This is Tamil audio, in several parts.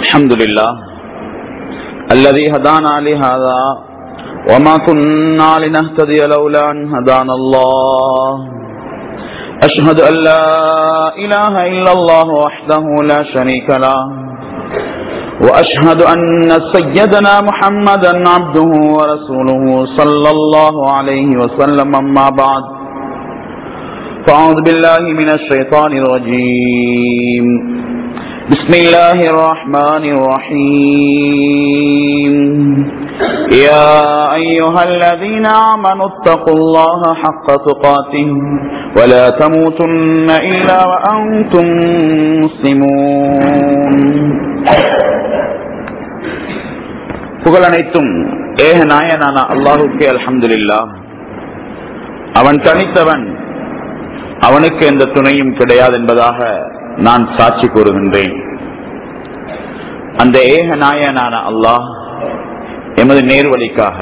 الحمد لله الذي هدانا لهذا وما كنا لنهتدي لولا أن هدانا الله أشهد أن لا إله إلا الله وحده لا شريك له وأشهد أن سيدنا محمدا عبده ورسوله صلى الله عليه وسلم أما بعد فأعوذ بالله من الشيطان الرجيم بسم الله الرحمن الرحيم يا أيها الذين آمنوا اتقوا الله حق تقاته ولا تموتن إلا وأنتم مسلمون புகழ் அனைத்தும் ஏக நாயனான அல்லாஹுக்கே அல்ஹம்துலில்லா அவன் தனித்தவன் அவனுக்கு எந்த துணையும் கிடையாது என்பதாக நான் சாட்சி கூறுகின்றேன் அந்த ஏக நாயனான அல்லாஹ் எமது நேர்வழிக்காக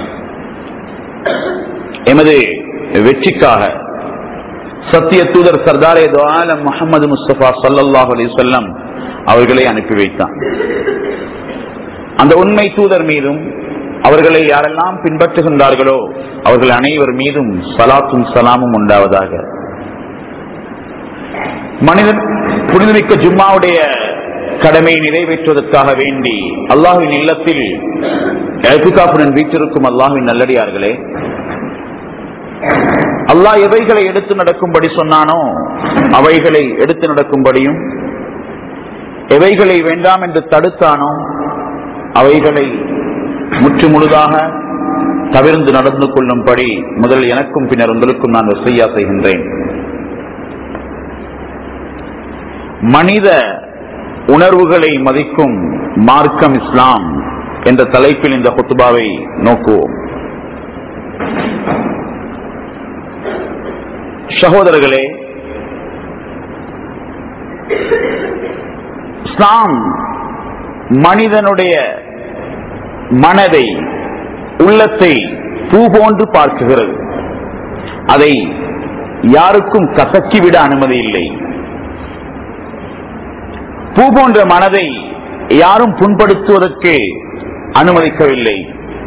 எமது வெற்றிக்காக சத்திய தூதர் சர்தாரே துவாலம் முகமது முஸ்தபா சல்லாஹ் அலி சொல்லம் அவர்களை அனுப்பி வைத்தான் அந்த உண்மை தூதர் மீதும் அவர்களை யாரெல்லாம் பின்பற்றுகின்றார்களோ அவர்கள் அனைவர் மீதும் சலாத்தும் சலாமும் உண்டாவதாக மனிதன் புனிதமிக்க ஜும்மாவுடைய கடமையை நிறைவேற்றுவதற்காக வேண்டி அல்லாஹுவின் இல்லத்தில் எழுத்துக்காப்புடன் வீட்டிருக்கும் அல்லாஹுவின் நல்லடியார்களே அல்லாஹ் எவைகளை எடுத்து நடக்கும்படி சொன்னானோ அவைகளை எடுத்து நடக்கும்படியும் எவைகளை வேண்டாம் என்று தடுத்தானோ அவைகளை முற்று முழுதாக தவிர்ந்து நடந்து கொள்ளும்படி முதல் எனக்கும் பின்னர் உங்களுக்கும் நான் வசையா செய்கின்றேன் மனித உணர்வுகளை மதிக்கும் மார்க்கம் இஸ்லாம் என்ற தலைப்பில் இந்த குத்துபாவை நோக்குவோம் சகோதரர்களே இஸ்லாம் மனிதனுடைய மனதை உள்ளத்தை பூ போன்று பார்க்குகிறது அதை யாருக்கும் கசக்கிவிட அனுமதி இல்லை பூ போன்ற மனதை யாரும் புண்படுத்துவதற்கு அனுமதிக்கவில்லை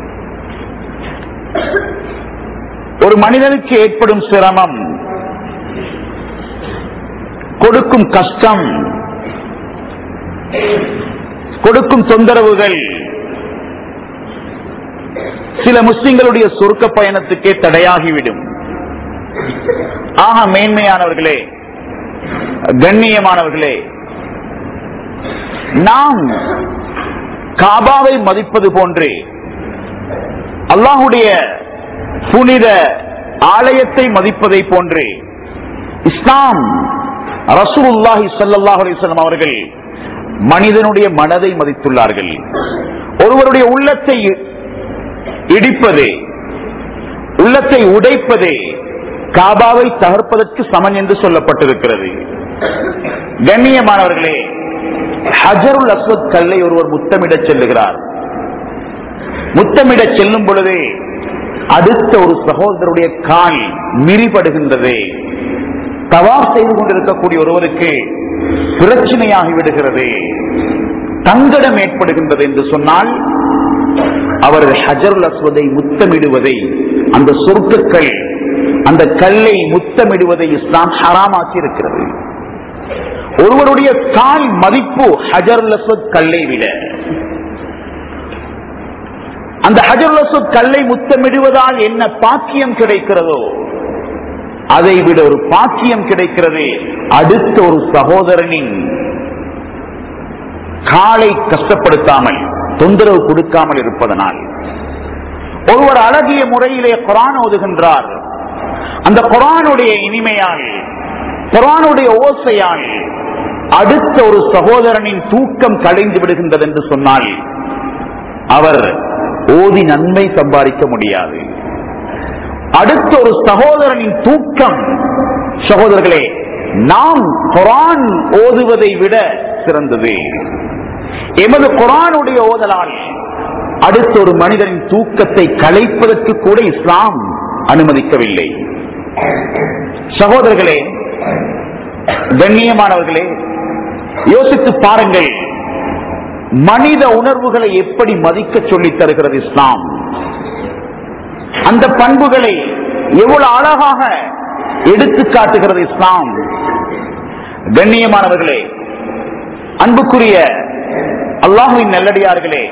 ஒரு மனிதனுக்கு ஏற்படும் சிரமம் கொடுக்கும் கஷ்டம் கொடுக்கும் தொந்தரவுகள் சில முஸ்லிம்களுடைய சொர்க்க பயணத்துக்கே தடையாகிவிடும் ஆக மேன்மையானவர்களே கண்ணியமானவர்களே நாம் காபாவை மதிப்பது போன்று அல்லாஹுடைய புனித ஆலயத்தை மதிப்பதை போன்று இஸ்லாம் ரசூலுல்லாஹி சல்லாஹ் அலிஸ்லாம் அவர்கள் மனிதனுடைய மனதை மதித்துள்ளார்கள் ஒருவருடைய உள்ளத்தை இடிப்பது உள்ளத்தை உடைப்பது காபாவை தகர்ப்பதற்கு சமன் என்று சொல்லப்பட்டிருக்கிறது கண்ணியமானவர்களே ஹஜருல் அஸ்வத் கல்லை ஒருவர் முத்தமிட செல்லுகிறார் முத்தமிட செல்லும் பொழுது அடுத்த ஒரு சகோதரருடைய கால் மிரிபடுகின்றது தவா செய்து கொண்டிருக்கக்கூடிய ஒருவருக்கு பிரச்சனையாகி விடுகிறது தங்கடம் ஏற்படுகின்றது என்று சொன்னால் அவர் ஹஜருல் அஸ்வதை முத்தமிடுவதை அந்த சொர்க்கங்கள் அந்த கல்லை முத்தமிடுவதை இஸ்லாம் ஹராமாக்கி இருக்கிறது ஒருவருடைய கால் மதிப்பு ஹஜருல் அஸ்வத் கல்லை விட அந்த ஹஜருல் அஸ்வத் கல்லை முத்தமிடுவதால் என்ன பாக்கியம் கிடைக்கிறதோ அதை விட ஒரு பாக்கியம் கிடைக்கிறது அடுத்த ஒரு சகோதரனின் காலை கஷ்டப்படுத்தாமல் தொந்தரவு கொடுக்காமல் இருப்பதனால் ஒருவர் அழகிய முறையிலே குரான் ஓதுகின்றார் அந்த குரானுடைய இனிமையால் குரானுடைய ஓசையால் அடுத்த ஒரு சகோதரனின் தூக்கம் கலைந்து விடுகின்றது என்று சொன்னால் அவர் ஓதி நன்மை சம்பாதிக்க முடியாது அடுத்த ஒரு சகோதரனின் தூக்கம் சகோதரர்களே நாம் குரான் ஓதுவதை விட சிறந்தது எமது குரானுடைய ஓதலால் அடுத்த ஒரு மனிதனின் தூக்கத்தை கலைப்பதற்கு கூட இஸ்லாம் அனுமதிக்கவில்லை சகோதரர்களே கண்ணியமானவர்களே யோசித்து பாருங்கள் மனித உணர்வுகளை எப்படி மதிக்க சொல்லித் தருகிறது இஸ்லாம் அந்த பண்புகளை எவ்வளவு அழகாக எடுத்து காட்டுகிறது இஸ்லாம் கண்ணியமானவர்களே அன்புக்குரிய அல்லாஹுவின் நல்லடியார்களே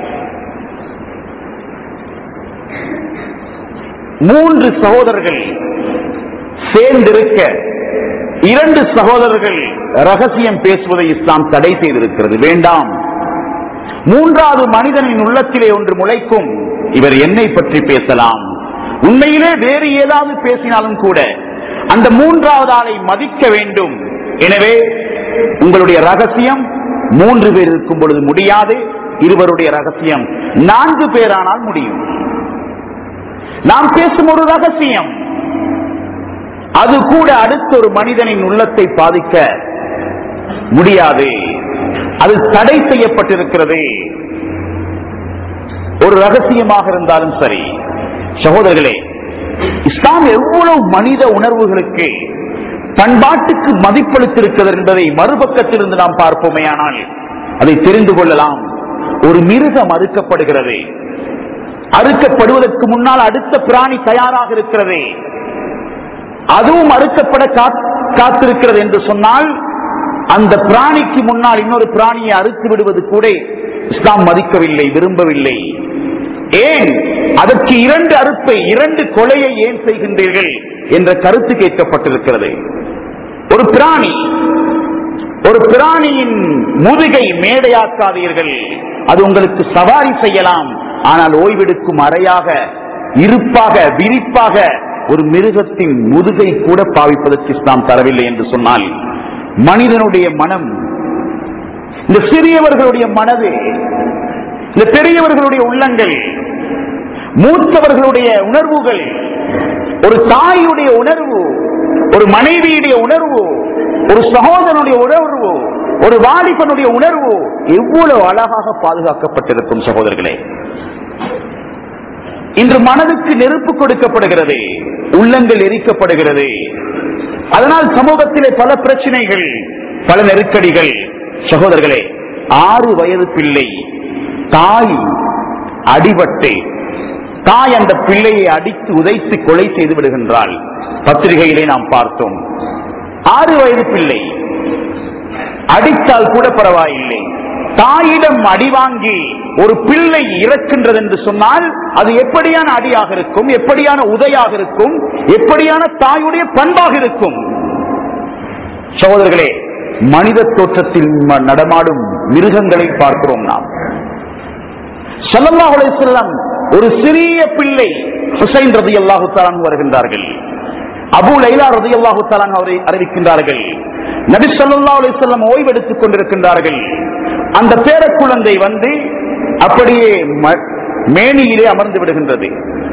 மூன்று சகோதரர்கள் சேர்ந்திருக்க இரண்டு சகோதரர்கள் ரகசியம் பேசுவதை இஸ்லாம் தடை செய்திருக்கிறது வேண்டாம் மூன்றாவது மனிதனின் உள்ளத்திலே ஒன்று முளைக்கும் இவர் என்னை பற்றி பேசலாம் உண்மையிலே வேறு ஏதாவது பேசினாலும் கூட அந்த மூன்றாவது ஆளை மதிக்க வேண்டும் எனவே உங்களுடைய ரகசியம் மூன்று பேர் இருக்கும் பொழுது முடியாது இருவருடைய ரகசியம் நான்கு பேரானால் முடியும் நாம் பேசும் ஒரு ரகசியம் அது கூட அடுத்த ஒரு மனிதனின் உள்ளத்தை பாதிக்க முடியாது அது தடை செய்யப்பட்டிருக்கிறது ஒரு ரகசியமாக இருந்தாலும் சரி சகோதரர்களே இஸ்லாம் எவ்வளவு மனித உணர்வுகளுக்கு பண்பாட்டுக்கு மதிப்பளித்திருக்கிறது என்பதை மறுபக்கத்திலிருந்து நாம் பார்ப்போமே ஆனால் அதை தெரிந்து கொள்ளலாம் ஒரு மிருகம் அறுக்கப்படுகிறது அறுக்கப்படுவதற்கு முன்னால் அடுத்த பிராணி தயாராக இருக்கிறது அதுவும் அறுக்கப்பட காத்- காத்திருக்கிறது என்று சொன்னால் அந்த பிராணிக்கு முன்னால் இன்னொரு பிராணியை அறுத்து விடுவது கூட இஸ்லாம் மதிக்கவில்லை விரும்பவில்லை ஏன் அதற்கு இரண்டு அறுப்பை இரண்டு கொலையை ஏன் செய்கின்றீர்கள் என்ற கருத்து கேட்கப்பட்டிருக்கிறது ஒரு பிராணி ஒரு பிராணியின் முதுகை மேடையாக்காதீர்கள் அது உங்களுக்கு சவாரி செய்யலாம் ஆனால் ஓய்வெடுக்கும் அறையாக இருப்பாக விரிப்பாக ஒரு மிருகத்தின் முதுகை கூட பாவிப்பதற்கு இஸ்லாம் தரவில்லை என்று சொன்னால் மனிதனுடைய மனம் இந்த சிறியவர்களுடைய மனது இந்த பெரியவர்களுடைய உள்ளங்கள் மூத்தவர்களுடைய உணர்வுகள் ஒரு தாயுடைய உணர்வு ஒரு மனைவியுடைய உணர்வு ஒரு சகோதரனுடைய உணர்வு ஒரு வாலிபனுடைய உணர்வு எவ்வளவு அழகாக பாதுகாக்கப்பட்டிருக்கும் சகோதரர்களே இன்று மனதுக்கு நெருப்பு கொடுக்கப்படுகிறது உள்ளங்கள் எரிக்கப்படுகிறது அதனால் சமூகத்திலே பல பிரச்சனைகள் பல நெருக்கடிகள் சகோதரர்களே ஆறு வயது பிள்ளை தாய் அடிபட்டு தாய் அந்த பிள்ளையை அடித்து உதைத்து கொலை செய்து விடுகின்றாள் பத்திரிகையிலே நாம் பார்த்தோம் ஆறு வயது பிள்ளை அடித்தால் கூட பரவாயில்லை தாயிடம் அடி வாங்கி ஒரு பிள்ளை இறக்கின்றது என்று சொன்னால் அது எப்படியான அடியாக இருக்கும் எப்படியான உதையாக இருக்கும் எப்படியான தாயுடைய பண்பாக இருக்கும் சகோதரர்களே மனித தோற்றத்தில் ம- நடமாடும் மிருகங்களை பார்க்கிறோம் நாம் ஸல்லல்லாஹு அலைஹி வஸல்லம் ஒரு சிறிய பிள்ளை ஹுசைன் ரதியல்லாஹு தஆலா வருகின்றார்கள் அபு லைலா ரதியல்லாஹு தஆலா அவரை அறிவிக்கின்றார்கள் நபி ஸல்லல்லாஹு அலைஹி வஸல்லம் ஓய்வெடுத்துக் கொண்டிருக்கின்றார்கள் அந்த பேர குழந்தை வந்து அப்படியே ம- மேனியிலே அமர்ந்து விடுகின்றது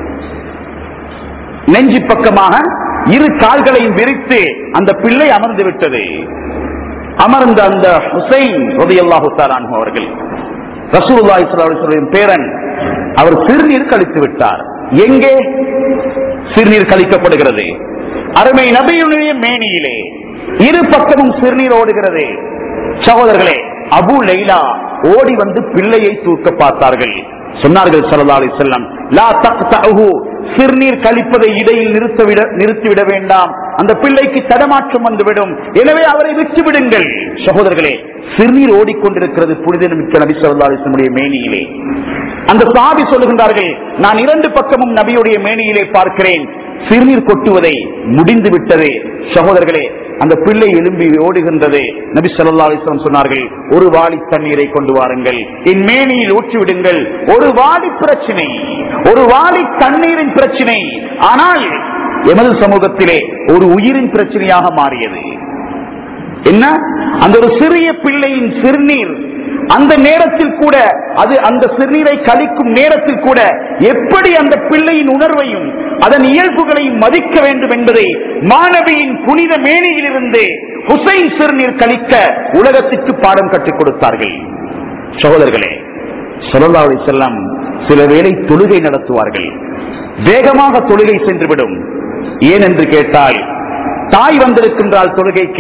நெஞ்சி பக்கமாக இரு கால்களையும் விரித்து அந்த பிள்ளை அமர்ந்து விட்டது அமர்ந்த அந்த ஹுசைன் ரதியல்லாஹு தஆலா அன்ஹு அவர்கள் ரசூலுல்லாஹி ஸல்லல்லாஹு அலைஹி வஸல்லம் பேரன் அவர் சிறுநீர் கழித்து விட்டார் எங்கே சிறுநீர் கழிக்கப்படுகிறது அருமை நபியுடைய மேனியிலே இரு பக்கமும் சிறுநீர் ஓடுகிறது சகோதரர்களே அபு லைலா ஓடி வந்து பிள்ளையை தூக்க பார்த்தார்கள் சொன்னார்கள் ஸல்லல்லாஹு அலைஹி வஸல்லம் லா தக்தஹு சிறுநீர் கழிப்பதை இடையில் நிறுத்திவிட நிறுத்திவிட வேண்டாம் அந்த பிள்ளைக்கு தடமாற்றம் வந்துவிடும் எனவே அவரை விட்டு விடுங்கள் சகோதரர்களே சிறுநீர் ஓடிக்கொண்டிருக்கிறது புனித மிக்க நபி ஸல்லல்லாஹு அலைஹி வஸல்லம் மேனியிலே அந்த சாபி சொல்லுகின்றார்கள் நான் இரண்டு பக்கமும் நபியுடைய மேனியிலே பார்க்கிறேன் சிறுநீர் கொட்டுவதை முடிந்து விட்டது சகோதரர்களே அந்த பிள்ளை எழும்பி ஓடுகின்றது நபி ஸல்லல்லாஹு அலைஹி வஸல்லம் சொன்னார்கள் ஒரு வாளி தண்ணீரை கொண்டு வாருங்கள் என் மேனியில் ஊற்றி விடுங்கள் ஒரு வாளி பிரச்சனை ஒரு வாளி தண்ணீரின் பிரச்சனை ஆனால் எமது சமூகத்திலே ஒரு உயிரின் பிரச்சனையாக மாறியது என்ன அந்த ஒரு சிறிய பிள்ளையின் சிறுநீர் அந்த நேரத்தில் கூட அது அந்த சிறுநீரை கழிக்கும் நேரத்தில் கூட எப்படி அந்த பிள்ளையின் உணர்வையும் அதன் இயல்புகளையும் மதிக்க வேண்டும் என்பதை மாணவியின் புனித மேனியிலிருந்து ஹுசைன் சிறுநீர் கழிக்க உலகத்திற்கு பாடம் கற்றுக் கொடுத்தார்கள் சகோதரர்களே ஸல்லல்லாஹு அலைஹி செல்லம் சில வேளை தொழுகை நடத்துவார்கள் வேகமாக தொழுகை சென்றுவிடும் ஏன் என்று கேட்டால் தாய் வந்திருக்கின்றால் தொழுகைக்கு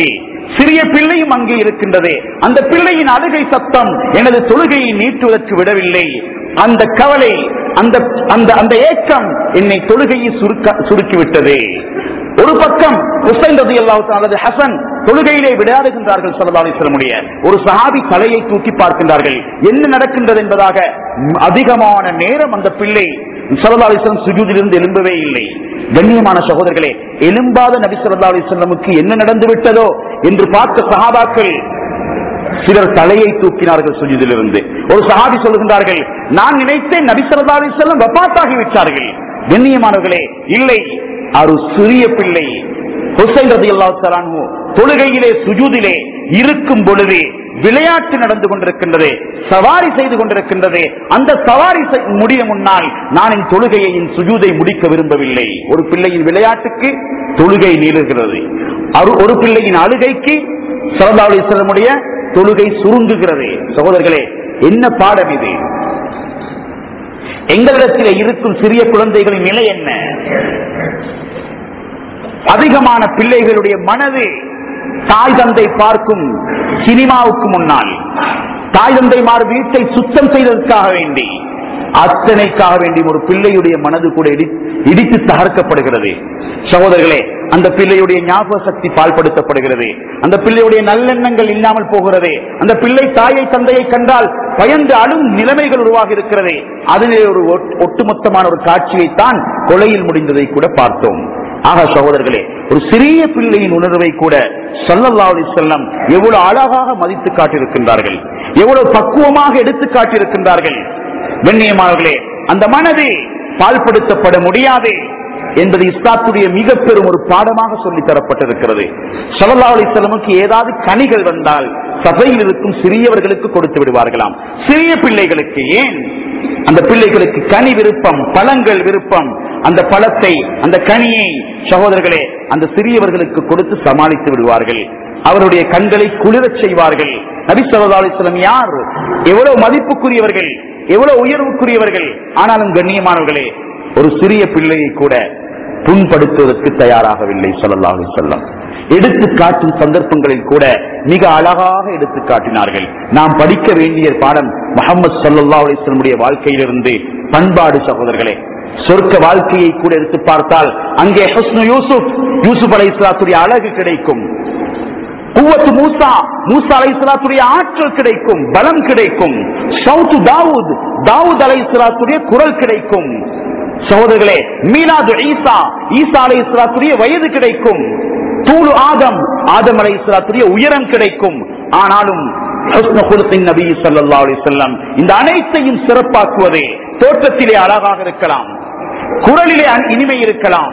சிறிய பிள்ளையும் அங்கே இருக்கின்றது அந்த பிள்ளையின் அழுகை சத்தம் எனது தொழுகையை நீட்டுவதற்கு விடவில்லை அந்த கவலை அந்த அந்த அந்த ஏக்கம் என்னை தொழுகையை சுருக்க சுருக்கிவிட்டது ஒரு பக்கம் ஹுசைன் ரதி அல்லது ஹசன் தொழுகையிலே விளையாடுகின்றார்கள் சல்லா அலிஸ்லமுடைய ஒரு சஹாபி தலையை தூக்கி பார்க்கின்றார்கள் என்ன நடக்கின்றது என்பதாக ம், அதிகமான நேரம் அந்த பிள்ளை சல்லா அலிஸ்லம் சுஜூதிலிருந்து எழும்பவே இல்லை கண்ணியமான சகோதரர்களே எலும்பாத நபி சொல்லா அலிஸ்லமுக்கு என்ன நடந்து விட்டதோ என்று பார்த்த சஹாபாக்கள் சிலர் தலையை தூக்கினார்கள் சுஜிதிலிருந்து ஒரு சஹாபி சொல்லுகின்றார்கள் நான் நினைத்தேன் நபி ஸல்லல்லாஹு அலைஹி வஸல்லம் வஃபாத்தாகி விட்டார்கள் கண்ணியமானவர்களே இல்லை ஒரு சிறிய பிள்ளை ஹுசைன் ரலியல்லாஹு தஆலா அன்ஹு தொழுகையிலே சுஜூதிலே இருக்கும் பொழுது விளையாட்டு நடந்து கொண்டிருக்கின்றது சவாரி செய்து கொண்டிருக்கின்றது அந்த சவாரி செய்- முடிய முன்னால் நான் என் தொழுகையை என் சுஜூதை முடிக்க விரும்பவில்லை ஒரு பிள்ளையின் விளையாட்டுக்கு தொழுகை நீளுகிறது அரு- ஒரு பிள்ளையின் அழுகைக்கு சல்லல்லாஹு அலைஹி வஸல்லமுடைய தொழுகை சுருங்குகிறது சகோதரர்களே என்ன பாடம் இது எங்களிடத்தில் இருக்கும் சிறிய குழந்தைகளின் நிலை என்ன அதிகமான பிள்ளைகளுடைய மனது தாய் தந்தை பார்க்கும் சினிமாவுக்கு முன்னால் தாய் தந்தைமார் வீட்டை சுத்தம் செய்வதற்காக வேண்டி அத்தனைக்காக வேண்டி ஒரு பிள்ளையுடைய மனது கூட இடி- இடித்து தகர்க்கப்படுகிறது சகோதரர்களே அந்த பிள்ளையுடைய ஞாபக சக்தி பால்படுத்தப்படுகிறது அந்த பிள்ளையுடைய நல்லெண்ணங்கள் இல்லாமல் போகிறது அந்த பிள்ளை தாயை தந்தையை கண்டால் பயந்து அழும் நிலைமைகள் உருவாகி இருக்கிறது அதிலே ஒரு ஒட்- ஒட்டுமொத்தமான ஒரு காட்சியைத்தான் கொலையில் முடிந்ததை கூட பார்த்தோம் ஆக சகோதரர்களே ஒரு சிறிய பிள்ளையின் உணர்வை கூட ஸல்லல்லாஹு அலைஹி வஸல்லம் எவ்வளவு அழகாக மதித்து காட்டியிருக்கின்றார்கள் எவ்வளவு பக்குவமாக எடுத்து காட்டியிருக்கின்றார்கள் கண்ணியமானவர்களே அந்த மனது பால்படுத்தப்பட முடியாது என்பது இஸ்லாத்துடைய மிக பெரும் ஒரு பாடமாக சொல்லித் தரப்பட்டிருக்கிறது ஸல்லல்லாஹு அலைஹி வஸல்லமுக்கு ஏதாவது கனிகள் வந்தால் சபையில் இருக்கும் சிறியவர்களுக்கு கொடுத்து விடுவார்களாம் சிறிய பிள்ளைகளுக்கு ஏன் அந்த பிள்ளைகளுக்கு கனி விருப்பம் பழங்கள் விருப்பம் அந்த பழத்தை அந்த கனியை சகோதரர்களே அந்த சிறியவர்களுக்கு கொடுத்து சமாளித்து விடுவார்கள் அவருடைய கண்களை குளிரச் செய்வார்கள் நபி ஸல்லல்லாஹு அலைஹி வஸல்லம் யார் எவ்வளவு மதிப்புக்குரியவர்கள் எவ்வளவு உயர்வுக்குரியவர்கள் ஆனாலும் கண்ணியமானவர்களே ஒரு சிறிய பிள்ளையை கூட புண்படுத்துவதற்கு தயாராகவில்லை ஸல்லல்லாஹு அலைஹி வஸல்லம் எடுத்து காட்டும் சந்தர்ப்பங்களில் கூட மிக அழகாக எடுத்து காட்டினார்கள் நாம் படிக்க வேண்டிய பாடம் முகமது சல்லா அலிஸ்லமுடைய வாழ்க்கையிலிருந்து பண்பாடு சகோதரர்களே சொர்க்க வாழ்க்கையை கூட எடுத்து பார்த்தால் அங்கே ஹுஸ்னு யூசுப் யூசுப் அலை இஸ்லாத்துடைய அழகு கிடைக்கும் குவத்து மூசா மூசா அலை இஸ்லாத்துடைய ஆற்றல் கிடைக்கும் பலம் கிடைக்கும் சவுத்து தாவூத் தாவூத் அலை இஸ்லாத்துடைய குரல் கிடைக்கும் சகோதரர்களே மீனாது ஈசா ஈசா அலை இஸ்லாத்துடைய வயது கிடைக்கும் தூளு ஆதம் ஆதம் அலை இஸ்லாத்துடைய உயரம் கிடைக்கும் ஆனாலும் ஹுஸ்னு குலுக்கின் நபி ஸல்லல்லாஹு அலைஹி வஸல்லம் இந்த அனைத்தையும் சிறப்பாக்குவதே தோற்றத்திலே அழகாக இருக்கலாம் குரலிலே அன்- இனிமை இருக்கலாம்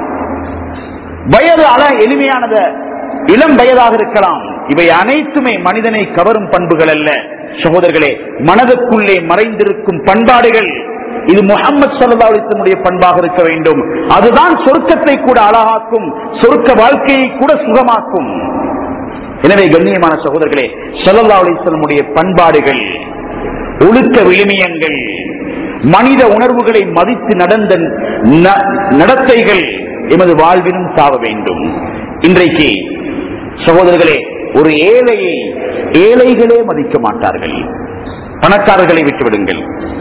வயது அழ எளிமையானது இளம் வயதாக இருக்கலாம் இவை அனைத்துமே மனிதனை கவரும் பண்புகள் அல்ல சகோதரர்களே மனதுக்குள்ளே மறைந்திருக்கும் பண்பாடுகள் இது முகமது சல்லா அலிஸ்லமுடைய பண்பாக இருக்க வேண்டும் அதுதான் சொர்க்கத்தை கூட அழகாக்கும் சொர்க்க வாழ்க்கையை கூட சுகமாக்கும் எனவே கண்ணியமான சகோதரர்களே சல்லா அலிஸ்லமுடைய பண்பாடுகள் ஒழுக்க விழுமியங்கள் மனித உணர்வுகளை மதித்து நடந்த ந- நடத்தைகள் எமது வாழ்விலும் தாவ வேண்டும் இன்றைக்கு சகோதரர்களே ஒரு ஏழையை ஏழைகளே மதிக்க மாட்டார்கள் பணக்காரர்களை விட்டுவிடுங்கள்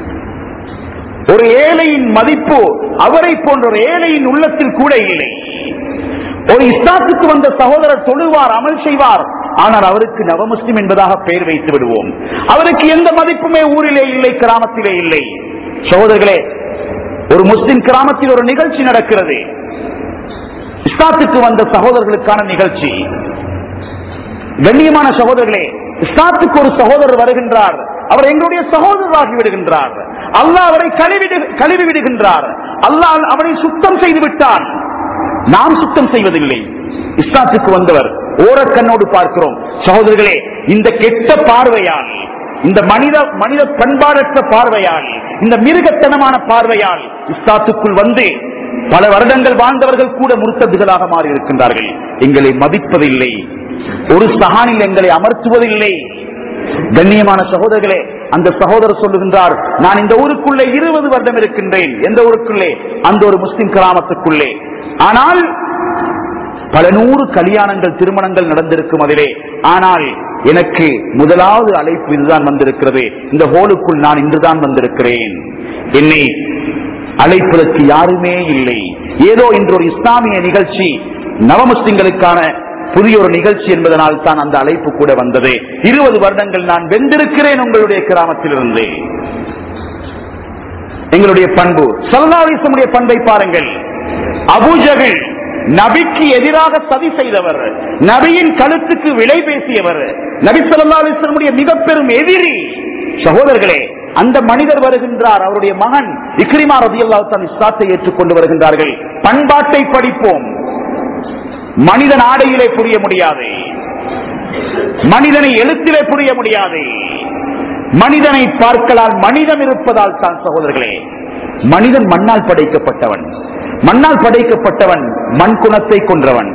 ஒரு ஏழையின் மதிப்பு அவரை போன்ற ஒரு ஏழையின் உள்ளத்தில் கூட இல்லை ஒரு இஸ்லாத்துக்கு வந்த சகோதரர் தொழுவார் அமல் செய்வார் ஆனால் அவருக்கு நவமுஸ்லிம் என்பதாக பெயர் வைத்து விடுவோம் அவருக்கு எந்த மதிப்புமே ஊரிலே இல்லை கிராமத்திலே இல்லை சகோதரர்களே ஒரு முஸ்லிம் கிராமத்தில் ஒரு நிகழ்ச்சி நடக்கிறது இஸ்லாத்துக்கு வந்த சகோதரர்களுக்கான நிகழ்ச்சி கண்ணியமான சகோதரர்களே இஸ்லாத்துக்கு ஒரு சகோதரர் வருகின்றார் அவர் எங்களுடைய சகோதரராகி விடுகின்றார் அல்லாஹ் அவரை கழுவிடு கழுவி விடுகின்றார் அல்லாஹ் அவரை சுத்தம் செய்து விட்டான் நாம் சுத்தம் செய்வதில்லை இஸ்லாத்துக்கு வந்தவர் ஓரக்கண்ணோடு பார்க்கிறோம் சகோதரர்களே இந்த கெட்ட பார்வையால் இந்த மனித மனித பண்பாடற்ற பார்வையால் இந்த மிருகத்தனமான பார்வையால் இஸ்லாத்துக்குள் வந்து பல வருடங்கள் வாழ்ந்தவர்கள் கூட முருத்ததுகளாக மாறி இருக்கின்றார்கள் எங்களை மதிப்பதில்லை ஒரு சகானில் எங்களை அமர்த்துவதில்லை கண்ணியமான சகோதரர்களே அந்த சகோதரர் சொல்லுகின்றார் நான் இந்த ஊருக்குள்ளே இருபது வருடம் இருக்கின்றேன் எந்த ஊருக்குள்ளே அந்த ஒரு முஸ்லிம் கிராமத்துக்குள்ளே ஆனால் பல நூறு கல்யாணங்கள் திருமணங்கள் நடந்திருக்கும் அதிலே ஆனால் எனக்கு முதலாவது அழைப்பு இதுதான் வந்திருக்கிறது இந்த ஹோலுக்குள் நான் இன்றுதான் வந்திருக்கிறேன் என்னை அழைப்பதற்கு யாருமே இல்லை ஏதோ இன்று ஒரு இஸ்லாமிய நிகழ்ச்சி நவமுஸ்லிம்களுக்கான புதிய ஒரு நிகழ்ச்சி என்பதனால் தான் அந்த அழைப்பு கூட வந்தது இருபது வருடங்கள் நான் வென்றிருக்கிறேன் உங்களுடைய கிராமத்திலிருந்து எங்களுடைய பண்பு சல்லாவிசமுடைய பண்பை பாருங்கள் அபூஜகள் நபிக்கு எதிராக சதி செய்தவர் நபியின் கழுத்துக்கு விலை பேசியவர் நபி சொல்லா அலிஸ்லமுடைய மிக பெரும் எதிரி சகோதரர்களே அந்த மனிதர் வருகின்றார் அவருடைய மகன் இக்ரிமா ரதியல்லா தன் இஸ்லாத்தை ஏற்றுக்கொண்டு வருகின்றார்கள் பண்பாட்டை படிப்போம் மனிதன் ஆடையிலே புரிய முடியாது மனிதனை எழுத்திலே புரிய முடியாது மனிதனை பார்க்கலால் மனிதன் இருப்பதால் தான் சகோதரர்களே மனிதன் மண்ணால் படைக்கப்பட்டவன் மண்ணால் படைக்கப்பட்டவன் மண் குணத்தை கொன்றவன்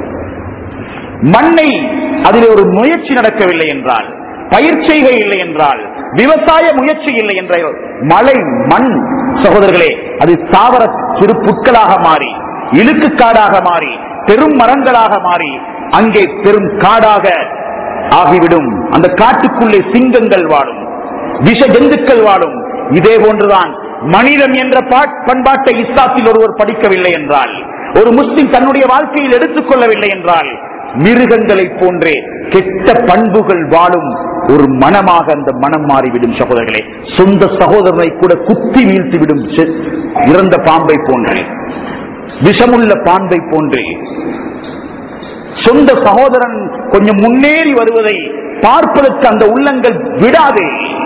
மண்ணை அதில் ஒரு முயற்சி நடக்கவில்லை என்றால் பயிர் செய்கை இல்லை என்றால் விவசாய முயற்சி இல்லை என்றால் மழை மண் சகோதரர்களே அது தாவர சிறு புட்களாக மாறி இழுக்கு காடாக மாறி பெரும் மரங்களாக மாறி அங்கே பெரும் காடாக ஆகிவிடும் அந்த காட்டுக்குள்ளே சிங்கங்கள் வாழும் விஷ ஜந்துக்கள் வாழும் இதே போன்றுதான் மனிதன் என்ற பாட்- பண்பாட்டை இஸ்லாத்தில் ஒருவர் படிக்கவில்லை என்றால் ஒரு முஸ்லிம் தன்னுடைய வாழ்க்கையில் எடுத்துக்கொள்ளவில்லை என்றால் மிருகங்களை போன்றே கெட்ட பண்புகள் வாழும் ஒரு மனமாக அந்த மனம் மாறிவிடும் சகோதரர்களே சொந்த சகோதரனை கூட குத்தி வீழ்த்திவிடும் செ- இறந்த பாம்பை போன்றே விஷமுள்ள பாம்பை போன்றே சொந்த சகோதரன் கொஞ்சம் முன்னேறி வருவதை பார்ப்பதற்கு அந்த உள்ளங்கள் விடாதே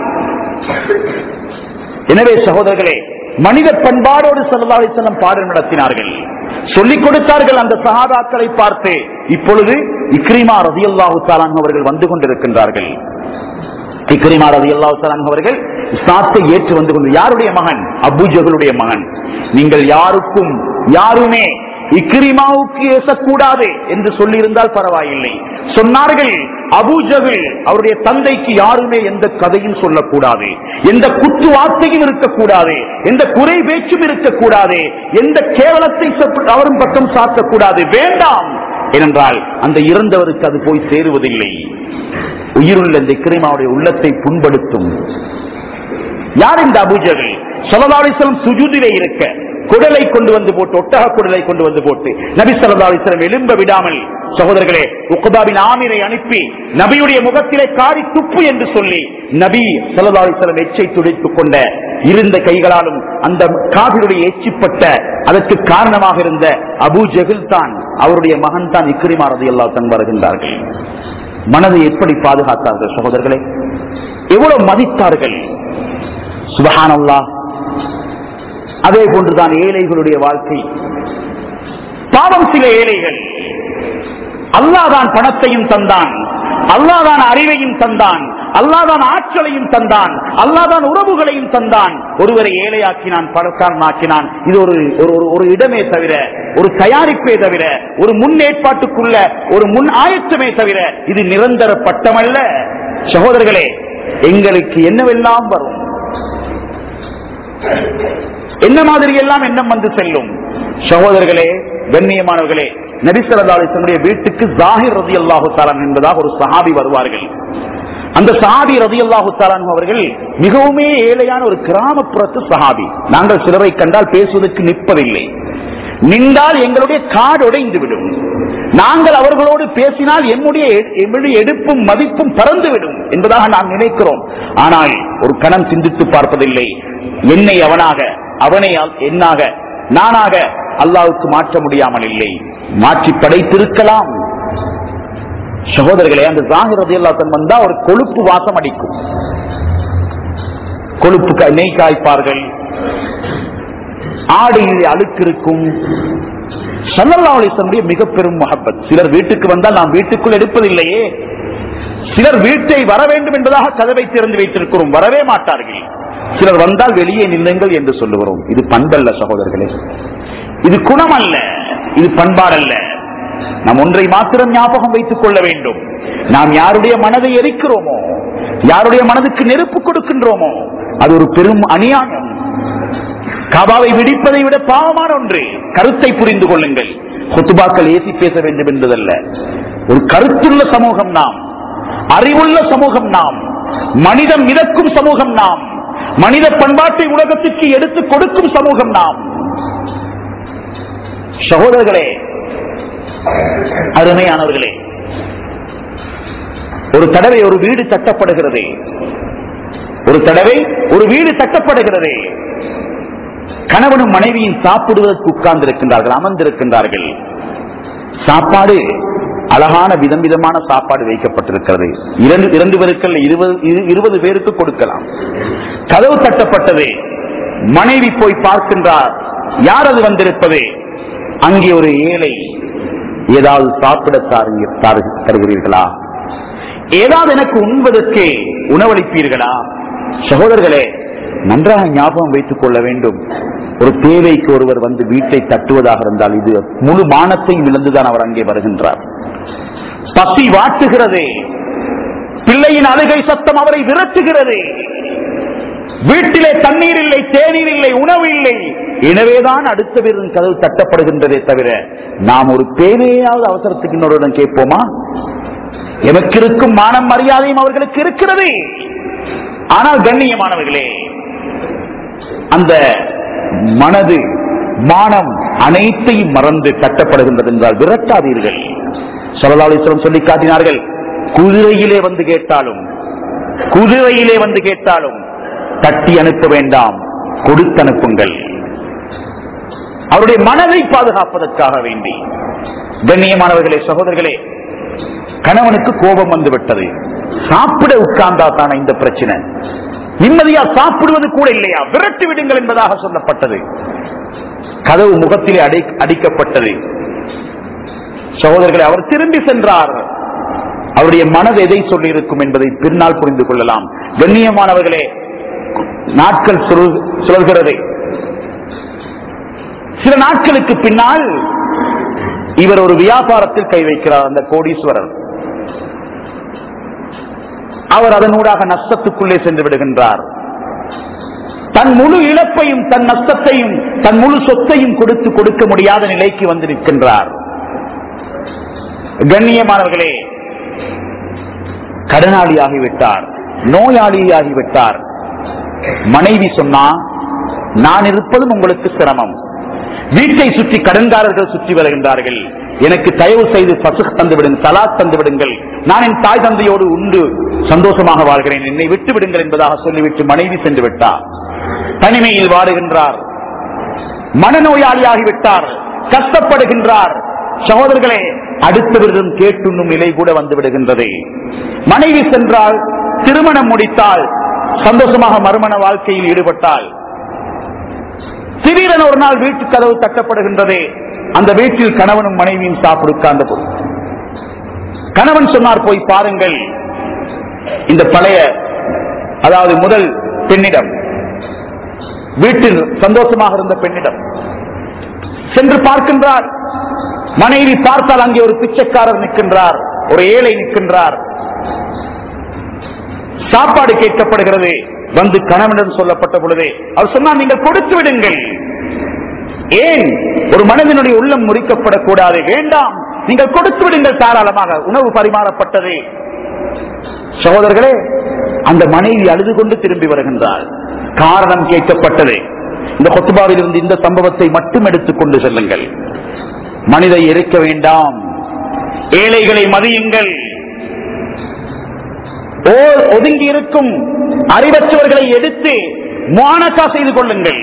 எனவே சகோதரர்களே மனித பண்பாடோடு சல்லல்லாஹு அலைஹி வஸல்லம் பாடம் நடத்தினார்கள் சொல்லிக் கொடுத்தார்கள் அந்த சஹாபாக்களை பார்த்து இப்பொழுது இக்ரிமா ரதியல்லாஹு தஆலான் அவர்கள் வந்து கொண்டிருக்கின்றார்கள் இக்ரிமா ரதியல்லாஹு தஆலான் அவர்கள் இஸ்லாத்தை ஏற்று வந்து கொண்டு யாருடைய மகன் அபூஜகளுடைய மகன் நீங்கள் யாருக்கும் யாருமே இக்ரிமாவுக்கு ஏசக்கூடாது என்று சொல்லியிருந்தால் பரவாயில்லை சொன்னார்கள் அபூஜகள் அவருடைய தந்தைக்கு யாருமே எந்த கதையும் சொல்லக்கூடாது எந்த குத்து வார்த்தையும் இருக்கக்கூடாது எந்த குறை பேச்சும் இருக்கக்கூடாது எந்த கேவலத்தை சொப்ப- அவரும் பக்கம் சாத்தக்கூடாது வேண்டாம் ஏனென்றால் அந்த இறந்தவருக்கு அது போய் சேருவதில்லை உயிருள்ள இந்த இக்ரிமாவுடைய உள்ளத்தை புண்படுத்தும் யார் இந்த அபூஜகள் சொல்லலாலிசலம் சுஜூதிலே இருக்க குடலை கொண்டு வந்து போட்டு ஒட்டக குடலை கொண்டு வந்து போட்டு நபி ஸல்லல்லாஹு அலைஹி வஸல்லம் எழும்ப விடாமல் சகோதரர்களே உக்பாபின் ஆமீரை அனுப்பி நபியுடைய முகத்திலே காரி துப்பு என்று சொல்லி நபி ஸல்லல்லாஹு அலைஹி வஸல்லம் எச்சை துடைத்துக் கொண்ட இருந்த கைகளாலும் அந்த காபிருடைய எச்சிப்பட்ட அதற்கு காரணமாக இருந்த அபூ ஜஹில் தான் அவருடைய மகன் தான் இக்ரிமா ரலியல்லாஹு தன் வருகின்றார்கள் மனதை எப்படி பாதுகாத்தார்கள் சகோதரர்களே எவ்வளவு மதித்தார்கள் சுபஹானல்லாஹ் அதே போன்றுதான் ஏழைகளுடைய வாழ்க்கை பாவம் சில ஏழைகள் அல்லாதான் பணத்தையும் தந்தான் அல்லாதான் அறிவையும் தந்தான் அல்லாதான் ஆற்றலையும் தந்தான் அல்லாதான் உறவுகளையும் தந்தான் ஒருவரை ஏழையாக்கினான் பணக்காரன் ஆக்கினான் இது ஒரு ஒரு ஒரு- ஒரு இடமே தவிர ஒரு தயாரிப்பே தவிர ஒரு முன்னேற்பாட்டுக்குள்ள ஒரு முன் ஆயத்தமே தவிர இது நிரந்தர பட்டமல்ல சகோதரர்களே எங்களுக்கு என்னவெல்லாம் வரும் என்ன மாதிரி எல்லாம் எண்ணம் வந்து செல்லும் சகோதரர்களே கண்ணியமானவர்களே நபிசரதாலிசனுடைய வீட்டுக்கு ஜாகிர் ரதி அல்லாஹு என்பதாக ஒரு சஹாபி வருவார்கள் அந்த சஹாபி ரதி அல்லாஹு அவர்கள் மிகவுமே ஏழையான ஒரு கிராமப்புறத்து சஹாபி நாங்கள் சிலரை கண்டால் பேசுவதற்கு நிற்பதில்லை நின்றால் எங்களுடைய காடு உடைந்து விடும் நாங்கள் அவர்களோடு பேசினால் என்னுடைய எம்முடைய எடுப்பும் மதிப்பும் பறந்துவிடும் என்பதாக நாம் நினைக்கிறோம் ஆனால் ஒரு கணம் சிந்தித்து பார்ப்பதில்லை என்னை அவனாக அவனை அ- என்னாக நானாக அல்லாவுக்கு மாற்ற முடியாமல் இல்லை மாற்றி படைத்திருக்கலாம் சகோதரர்களே அந்த ஜாகிர் ரதியல்லாத்தன் வந்தா ஒரு கொழுப்பு வாசம் அடிக்கும் கொழுப்பு கா- நெய் காய்ப்பார்கள் ஆடையிலே அழுக்கு இருக்கும் சல்லல்லா அலிஸ்லமுடைய மிக பெரும் முகப்பத் சிலர் வீட்டுக்கு வந்தால் நாம் வீட்டுக்குள் எடுப்பதில்லையே சிலர் வீட்டை வர வேண்டும் என்பதாக கதவை திறந்து வைத்திருக்கிறோம் வரவே மாட்டார்கள் சிலர் வந்தால் வெளியே நில்லுங்கள் என்று சொல்லுகிறோம் இது பண்பல்ல சகோதரர்களே இது குணம் அல்ல இது பண்பாடல்ல நாம் ஒன்றை மாத்திரம் ஞாபகம் வைத்துக் கொள்ள வேண்டும் நாம் யாருடைய மனதை எரிக்கிறோமோ யாருடைய மனதுக்கு நெருப்பு கொடுக்கின்றோமோ அது ஒரு பெரும் அநியாயம் காபாவை விடிப்பதை விட பாவமான ஒன்று கருத்தை புரிந்து கொள்ளுங்கள் கொத்துபாக்கள் ஏசி பேச வேண்டும் என்பதல்ல ஒரு கருத்துள்ள சமூகம் நாம் அறிவுள்ள சமூகம் நாம் மனிதம் மிதக்கும் சமூகம் நாம் மனித பண்பாட்டை உலகத்திற்கு எடுத்துக் கொடுக்கும் சமூகம் நாம் சகோதரர்களே அருமையானவர்களே ஒரு தடவை ஒரு வீடு தட்டப்படுகிறது ஒரு தடவை ஒரு வீடு தட்டப்படுகிறது கணவனும் மனைவியும் சாப்பிடுவதற்கு உட்கார்ந்திருக்கின்றார்கள் அமர்ந்திருக்கின்றார்கள் சாப்பாடு அழகான விதம் விதமான சாப்பாடு வைக்கப்பட்டிருக்கிறது இரண்டு இரண்டு பேருக்கு அல்ல, இருபது இரு- இருபது பேருக்கு கொடுக்கலாம் கதவு தட்டப்பட்டது மனைவி போய் பார்க்கின்றார் யார் அது வந்திருப்பது அங்கே ஒரு ஏழை ஏதாவது சாப்பிட தாருங்க- தாரு- தருகிறீர்களா ஏதாவது எனக்கு உண்பதற்கு உணவளிப்பீர்களா சகோதரர்களே நன்றாக ஞாபகம் வைத்துக் கொள்ள வேண்டும் ஒரு தேவைக்கு ஒருவர் வந்து வீட்டை தட்டுவதாக இருந்தால் இது முழு மானத்தையும் இழந்துதான் அவர் அங்கே வருகின்றார் பசி வாட்டுகிறது பிள்ளையின் அழுகை சத்தம் அவரை விரட்டுகிறது வீட்டிலே தண்ணீர் இல்லை தேநீர் இல்லை உணவு இல்லை எனவேதான் அடுத்த வீரன் கதவு தட்டப்படுகின்றதே தவிர நாம் ஒரு பேனையாவது அவசரத்துக்கு இன்னொருடன் கேட்போமா எமக்கு இருக்கும் மானம் மரியாதையும் அவர்களுக்கு இருக்கிறது ஆனால் கண்ணியமானவர்களே அந்த மனது மானம் அனைத்தையும் மறந்து தட்டப்படுகின்றது என்றால் விரட்டாதீர்கள் சொல்லலாளீஸ்வரம் சொல்லி காட்டினார்கள் குதிரையிலே வந்து கேட்டாலும் குதிரையிலே வந்து கேட்டாலும் தட்டி அனுப்ப வேண்டாம் கொடுத்து அனுப்புங்கள் அவருடைய மனதை பாதுகாப்பதற்காக வேண்டி கண்ணியமானவர்களே சகோதரர்களே கணவனுக்கு கோபம் வந்து விட்டது சாப்பிட உட்கார்ந்தா தானே இந்த பிரச்சனை நிம்மதியா சாப்பிடுவது கூட இல்லையா விரட்டி விடுங்கள் என்பதாக சொல்லப்பட்டது கதவு முகத்திலே அடை அடிக்கப்பட்டது சகோதரர்களை அவர் திரும்பி சென்றார் அவருடைய மனது எதை சொல்லி இருக்கும் என்பதை பின்னால் புரிந்து கொள்ளலாம் கண்ணியமானவர்களே நாட்கள் சுழல்- சுழல்கிறது சில நாட்களுக்கு பின்னால் இவர் ஒரு வியாபாரத்தில் கை வைக்கிறார் அந்த கோடீஸ்வரர் அவர் அதனூடாக நஷ்டத்துக்குள்ளே சென்று விடுகின்றார் தன் முழு இழப்பையும் தன் நஷ்டத்தையும் தன் முழு சொத்தையும் கொடுத்து கொடுக்க முடியாத நிலைக்கு வந்து நிற்கின்றார் கண்ணியமானவர்களே கடனாளியாகிவிட்டார் நோயாளியாகிவிட்டார் மனைவி சொன்னா நான் இருப்பதும் உங்களுக்கு சிரமம் வீட்டை சுற்றி கடன்காரர்கள் சுற்றி வருகின்றார்கள் எனக்கு தயவு செய்து பசுக் தந்து விடுங்கள் சலாத் தந்து விடுங்கள் நான் என் தாய் தந்தையோடு உண்டு சந்தோஷமாக வாழ்கிறேன் என்னை விட்டு விடுங்கள் என்பதாக சொல்லிவிட்டு மனைவி சென்று விட்டார் தனிமையில் வாடுகின்றார் மனநோயாளியாகிவிட்டார் கஷ்டப்படுகின்றார் சகோதரர்களே அடுத்தவரிடம் கேட்டுண்ணும் நிலை கூட வந்து விடுகின்றது மனைவி சென்றால் திருமணம் முடித்தால் சந்தோஷமாக மறுமண வாழ்க்கையில் ஈடுபட்டால் திடீரென ஒரு நாள் வீட்டு கதவு தட்டப்படுகின்றது அந்த வீட்டில் கணவனும் மனைவியும் சாப்பிட உட்கார்ந்த போது கணவன் சொன்னார் போய் பாருங்கள் இந்த பழைய அதாவது முதல் பெண்ணிடம் வீட்டில் சந்தோஷமாக இருந்த பெண்ணிடம் சென்று பார்க்கின்றார் மனைவி பார்த்தால் அங்கே ஒரு பிச்சைக்காரர் நிற்கின்றார் ஒரு ஏழை நிற்கின்றார் சாப்பாடு கேட்கப்படுகிறது வந்து கணவனிடம் சொல்லப்பட்ட பொழுது அவர் சொன்னார் நீங்கள் கொடுத்து விடுங்கள் ஏன் ஒரு மனிதனுடைய உள்ளம் முறிக்கப்படக்கூடாது வேண்டாம் நீங்கள் கொடுத்து விடுங்கள் தாராளமாக உணவு பரிமாறப்பட்டது சகோதரர்களே அந்த மனைவி அழுது கொண்டு திரும்பி வருகின்றார் காரணம் கேட்கப்பட்டது இந்த கொத்துபாவில் இருந்து இந்த சம்பவத்தை மட்டும் எடுத்துக் கொண்டு செல்லுங்கள் மனிதை எரிக்க வேண்டாம் ஏழைகளை மதியுங்கள் ஓர் ஒதுங்கி இருக்கும் அறிவற்றவர்களை எடுத்து மானக்கா செய்து கொள்ளுங்கள்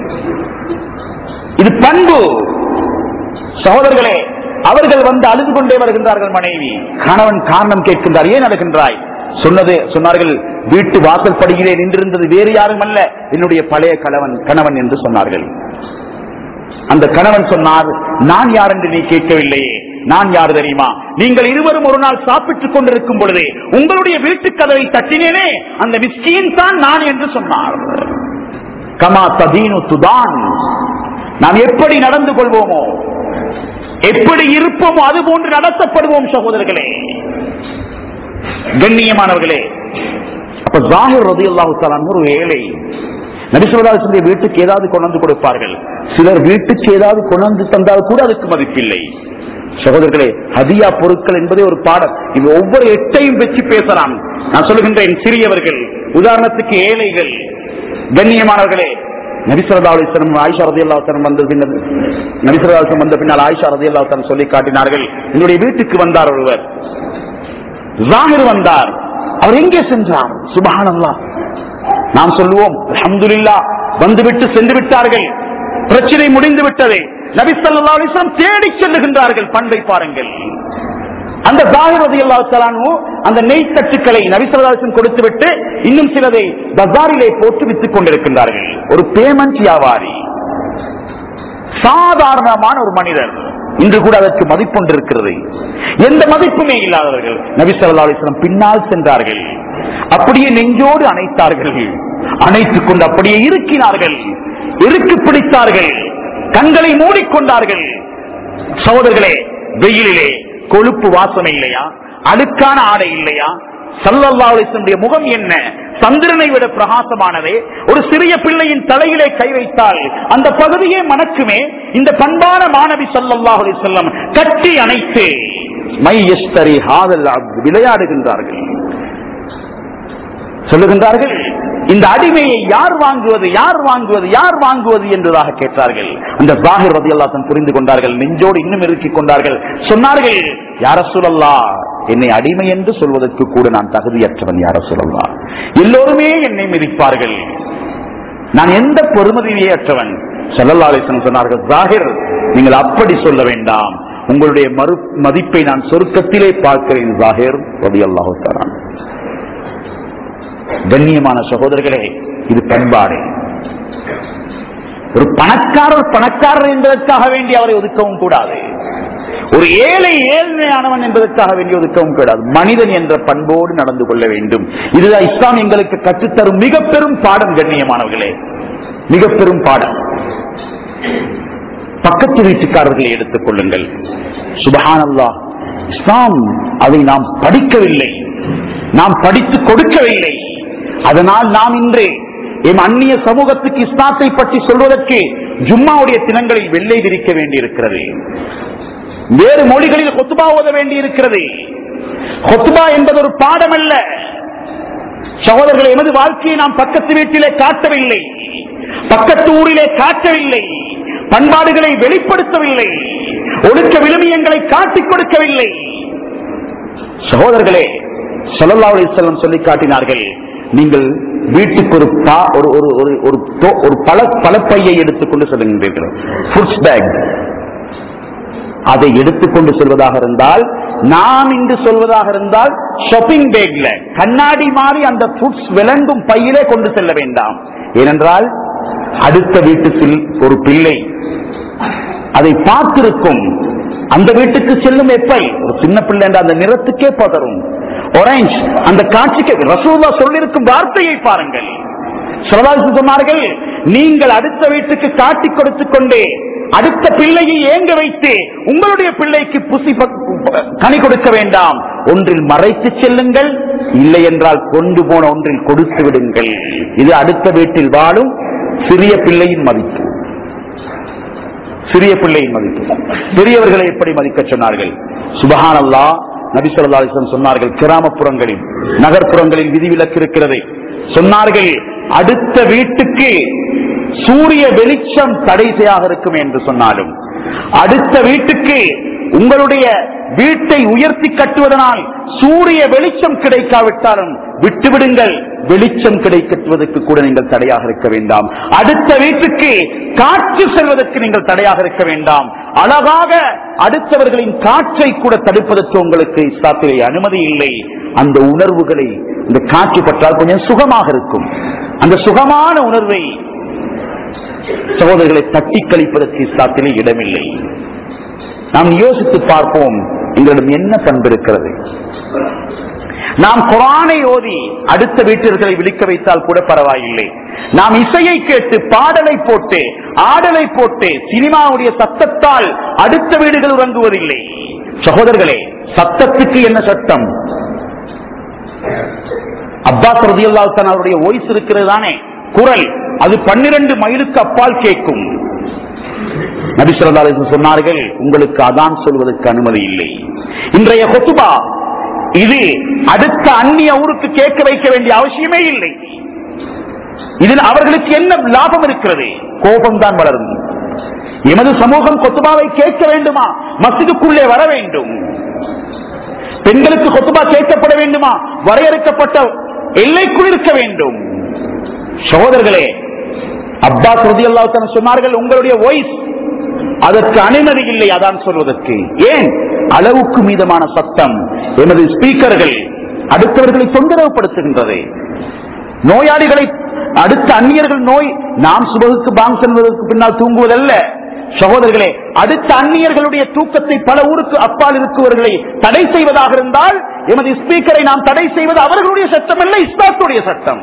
இது பண்பு சகோதரர்களே அவர்கள் வந்து அழுது கொண்டே வருகின்றார்கள் மனைவி கணவன் காரணம் கேட்கின்றார் ஏன் அழுகின்றாய் சொன்னது சொன்னார்கள் வீட்டு வாசல் படியிலே நின்றிருந்தது வேறு யாரும் அல்ல என்னுடைய பழைய கணவன் கணவன் என்று சொன்னார்கள் அந்த கணவன் சொன்னார் நான் யார் என்று நீ கேட்கவில்லையே நான் யார் தெரியுமா நீங்கள் இருவரும் ஒரு நாள் சாப்பிட்டுக் கொண்டிருக்கும் பொழுதே உங்களுடைய வீட்டு கதவை தட்டினேனே அந்த மிஸ்கின் தான் நான் என்று சொன்னார் கமா ததீனு துதான் நாம் எப்படி நடந்து கொள்வோமோ எப்படி இருப்போமோ அது போன்று நடத்தப்படுவோம் சகோதரர்களே கண்ணியமானவர்களே அப்ப ஜாகிர் ரதி அல்லாஹு ஒரு ஏழை நபிசுல்லாசுடைய வீட்டுக்கு ஏதாவது கொண்டு வந்து கொடுப்பார்கள் சிலர் வீட்டுக்கு ஏதாவது கொண்டு தந்தால் கூட அதுக்கு மதிப்பில்லை சகோதரர்களே ஹதியா பொருட்கள் என்பதே ஒரு பாடம் இது ஒவ்வொரு எட்டையும் வச்சு பேசலாம் நான் சொல்லுகின்றேன் சிறியவர்கள் உதாரணத்துக்கு ஏழைகள் கண்ணியமானவர்களே நபிசரதா அலிஸ்லம் ஆயிஷா ரதி அல்லாத்தனம் வந்த பின்னர் நபிசரதா அலிஸ்லம் வந்த பின்னால் ஆயிஷா ரதி அல்லாத்தனம் சொல்லி காட்டினார்கள் என்னுடைய வீட்டுக்கு வந்தார் ஒருவர் ஜாகிர் வந்தார் அவர் எங்கே சென்றார் சுபஹானல்லா நாம் சொல்லுவோம் அல்ஹம்துலில்லா வந்துவிட்டு சென்று விட்டார்கள் பிரச்சனை முடிந்து விட்டது நபி ஸல்லல்லாஹு அலைஹி வஸல்லம் தேடி செல்லுகின்றார்கள் பண்பை பாருங்கள் அந்த ஜாகிர் ரலியல்லாஹு தஆலா அன்ஹு அந்த நெய் தட்டுக்களை நபி ஸல்லல்லாஹு அலைஹி வஸல்லம் கொடுத்து விட்டு இன்னும் சிலதை பஜாரிலே போட்டு வித்துக் கொண்டிருக்கின்றார்கள் ஒரு பேமெண்ட் வியாபாரி சாதாரணமான ஒரு மனிதர் இன்று கூட அதற்கு மதிப்பொன்று இருக்கிறது எந்த மதிப்புமே இல்லாதவர்கள் நபி ஸல்லல்லாஹு அலைஹி வஸல்லம் பின்னால் சென்றார்கள் அப்படியே நெஞ்சோடு அணைத்தார்கள் அணைத்துக் கொண்டு அப்படியே இருக்கினார்கள் இறுக்கி பிடித்தார்கள் கண்களை மூடிக்கொண்டார்கள் சகோதரர்களே வெயிலிலே கொழுப்பு வாசனை இல்லையா அழுக்கான ஆடை இல்லையா சல்லல்லாஹு அலைஹி வஸல்லம் முகம் என்ன சந்திரனை விட பிரகாசமானதே ஒரு சிறிய பிள்ளையின் தலையிலே கை வைத்தால் அந்த பகுதியே மணக்குமே இந்த பண்பான மாணவி சல்லல்லாஹு அலைஹி வஸல்லம் கட்டி அணைத்து மை யஸ்தரி ஹாதல் அப்து விளையாடுகின்றார்கள் சொல்லுகின்றார்கள் இந்த அடிமையை யார் வாங்குவது யார் வாங்குவது யார் வாங்குவது என்றதாக கேட்டார்கள் அந்த ஜாகிர் ரதி புரிந்து கொண்டார்கள் நெஞ்சோடு இன்னும் இறுக்கிக் கொண்டார்கள் சொன்னார்கள் யார சொல்லல்லா என்னை அடிமை என்று சொல்வதற்கு கூட நான் தகுதியற்றவன் யார சொல்லல்லா எல்லோருமே என்னை மிதிப்பார்கள் நான் எந்த பெருமதியே அற்றவன் செல்லல்லாலேசன் சொன்னார்கள் ஜாகிர் நீங்கள் அப்படி சொல்ல வேண்டாம் உங்களுடைய மறு மதிப்பை நான் சொர்க்கத்திலே பார்க்கிறேன் ஜாகிர் ரதி அல்லாஹு தரான் கண்ணியமான சகோதரர்களே இது பண்பாடு ஒரு பணக்காரர் பணக்காரர் என்பதற்காக வேண்டி அவரை ஒதுக்கவும் கூடாது ஒரு ஏழை ஏழ்மையானவன் என்பதற்காக வேண்டி ஒதுக்கவும் கூடாது மனிதன் என்ற பண்போடு நடந்து கொள்ள வேண்டும் இதுதான் இஸ்லாம் எங்களுக்கு கற்றுத்தரும் மிக பெரும் பாடம் கண்ணியமானவர்களே மிக பெரும் பாடம் பக்கத்து வீட்டுக்காரர்களை எடுத்துக் கொள்ளுங்கள் சுபஹானல்லா இஸ்லாம் அதை நாம் படிக்கவில்லை நாம் படித்து கொடுக்கவில்லை அதனால் நாம் இன்று எம் அந்நிய சமூகத்துக்கு இஸ்லாத்தை பற்றி சொல்வதற்கு ஜும்மாவுடைய தினங்களில் வெள்ளை விரிக்க வேண்டியிருக்கிறது வேறு மொழிகளில் கொத்துபா ஓத வேண்டியிருக்கிறது கொத்துபா என்பது ஒரு பாடம் அல்ல சகோதரர்கள் எமது வாழ்க்கையை நாம் பக்கத்து வீட்டிலே காட்டவில்லை பக்கத்து ஊரிலே காட்டவில்லை பண்பாடுகளை வெளிப்படுத்தவில்லை ஒழுக்க விழுமியங்களை காட்டிக் கொடுக்கவில்லை சகோதரர்களே சல்லல்லாஹு அலைஹி வஸல்லம் சொல்லி காட்டினார்கள் நீங்கள் வீட்டுக்கு ஒரு பா ஒரு ஒரு ஒரு ஒரு தோ- ஒரு பல பலப்பையை எடுத்துக்கொண்டு செல்கின்றீர்கள் ஃபுட்ஸ் பேக் அதை எடுத்துக்கொண்டு செல்வதாக இருந்தால் நாம் இன்று சொல்வதாக இருந்தால் ஷாப்பிங் பேக்ல கண்ணாடி மாறி அந்த ஃபுட்ஸ் விளங்கும் பையிலே கொண்டு செல்ல வேண்டாம் ஏனென்றால் அடுத்த வீட்டுக்கு ஒரு பிள்ளை அதை பார்த்திருக்கும் அந்த வீட்டுக்கு செல்லும் எப்பை ஒரு சின்ன பிள்ளை என்ற அந்த நிறத்துக்கே பதறும் ஒரேஞ்ச் அந்த காட்சிக்கு ரசூல்லா சொல்லியிருக்கும் வார்த்தையை பாருங்கள் சொல்லலாசு சொன்னார்கள் நீங்கள் அடுத்த வீட்டுக்கு காட்டிக் கொடுத்துக் கொண்டே அடுத்த பிள்ளையை ஏங்க வைத்து உங்களுடைய பிள்ளைக்கு புசி ப- கனி கொடுக்க வேண்டாம் ஒன்றில் மறைத்து செல்லுங்கள் இல்லை என்றால் கொண்டு போன ஒன்றில் கொடுத்து விடுங்கள் இது அடுத்த வீட்டில் வாழும் சிறிய பிள்ளையின் மதிப்பு சிறிய பிள்ளையின் மதிப்பு பெரியவர்களை எப்படி மதிக்க சொன்னார்கள் சுபஹானல்லா நபி ஸல்லல்லாஹு அலைஹி வஸல்லம் சொன்னார்கள் கிராமப்புறங்களில் நகர்ப்புறங்களில் விதிவிலக்கு இருக்கிறது சொன்னார்கள் அடுத்த வீட்டுக்கு சூரிய வெளிச்சம் தடைசையாக இருக்கும் என்று சொன்னாலும் அடுத்த வீட்டுக்கு உங்களுடைய வீட்டை உயர்த்தி கட்டுவதனால் சூரிய வெளிச்சம் கிடைக்காவிட்டாலும் விட்டுவிடுங்கள் வெளிச்சம் கிடைக்கட்டுவதற்கு கூட நீங்கள் தடையாக இருக்க வேண்டாம் அடுத்த வீட்டுக்கு காற்று செல்வதற்கு நீங்கள் தடையாக இருக்க வேண்டாம் அழகாக அடுத்தவர்களின் காற்றை கூட தடுப்பதற்கு உங்களுக்கு இஸ்லாத்திலே அனுமதி இல்லை அந்த உணர்வுகளை இந்த காற்று பற்றால் கொஞ்சம் சுகமாக இருக்கும் அந்த சுகமான உணர்வை சகோதரர்களை தட்டி கழிப்பதற்கு இஸ்லாத்திலே இடமில்லை நாம் யோசித்து பார்ப்போம் எங்களிடம் என்ன பண்பு இருக்கிறது நாம் குரானை ஓதி அடுத்த வீட்டிற்களை விழிக்க வைத்தால் கூட பரவாயில்லை நாம் இசையை கேட்டு பாடலை போட்டு ஆடலை போட்டு சினிமாவுடைய சத்தத்தால் அடுத்த வீடுகள் உறங்குவதில்லை சகோதரர்களே சத்தத்துக்கு என்ன சட்டம் அப்பாஸ் ரதியல்லாஹு அவருடைய வாய்ஸ் இருக்கிறது தானே குரல் அது பன்னிரண்டு மைலுக்கு அப்பால் கேட்கும் நபி ஸல்லல்லாஹு அலைஹி வஸல்லம் சொன்னார்கள் உங்களுக்கு அதான் சொல்வதற்கு அனுமதி இல்லை இன்றைய கொத்துபா இது அடுத்த அந்நிய ஊருக்கு கேட்க வைக்க வேண்டிய அவசியமே இல்லை இதில் அவர்களுக்கு என்ன லாபம் இருக்கிறது கோபம் தான் வளரும் எமது சமூகம் கொத்துபாவை கேட்க வேண்டுமா மஸ்ஜிதுக்குள்ளே வர வேண்டும் பெண்களுக்கு கொத்துபா கேட்கப்பட வேண்டுமா வரையறுக்கப்பட்ட எல்லைக்குள் இருக்க வேண்டும் சகோதரர்களே அப்பாஸ் ரதி சொன்னார்கள் உங்களுடைய வாய்ஸ் அதற்கு அனுமதி இல்லை அதான் சொல்வதற்கு ஏன் அளவுக்கு மீதமான சத்தம் எமது ஸ்பீக்கர்கள் அடுத்தவர்களை தொந்தரவுப்படுத்துகின்றது நோயாளிகளை அடுத்த அந்நியர்கள் நோய் நாம் சுபகுக்கு பாங் செல்வதற்கு பின்னால் தூங்குவதல்ல சகோதரர்களே அடுத்த அந்நியர்களுடைய தூக்கத்தை பல ஊருக்கு அப்பால் இருக்குவர்களை தடை செய்வதாக இருந்தால் எமது ஸ்பீக்கரை நாம் தடை செய்வது அவர்களுடைய சட்டம் அல்ல இஸ்லாத்துடைய சட்டம்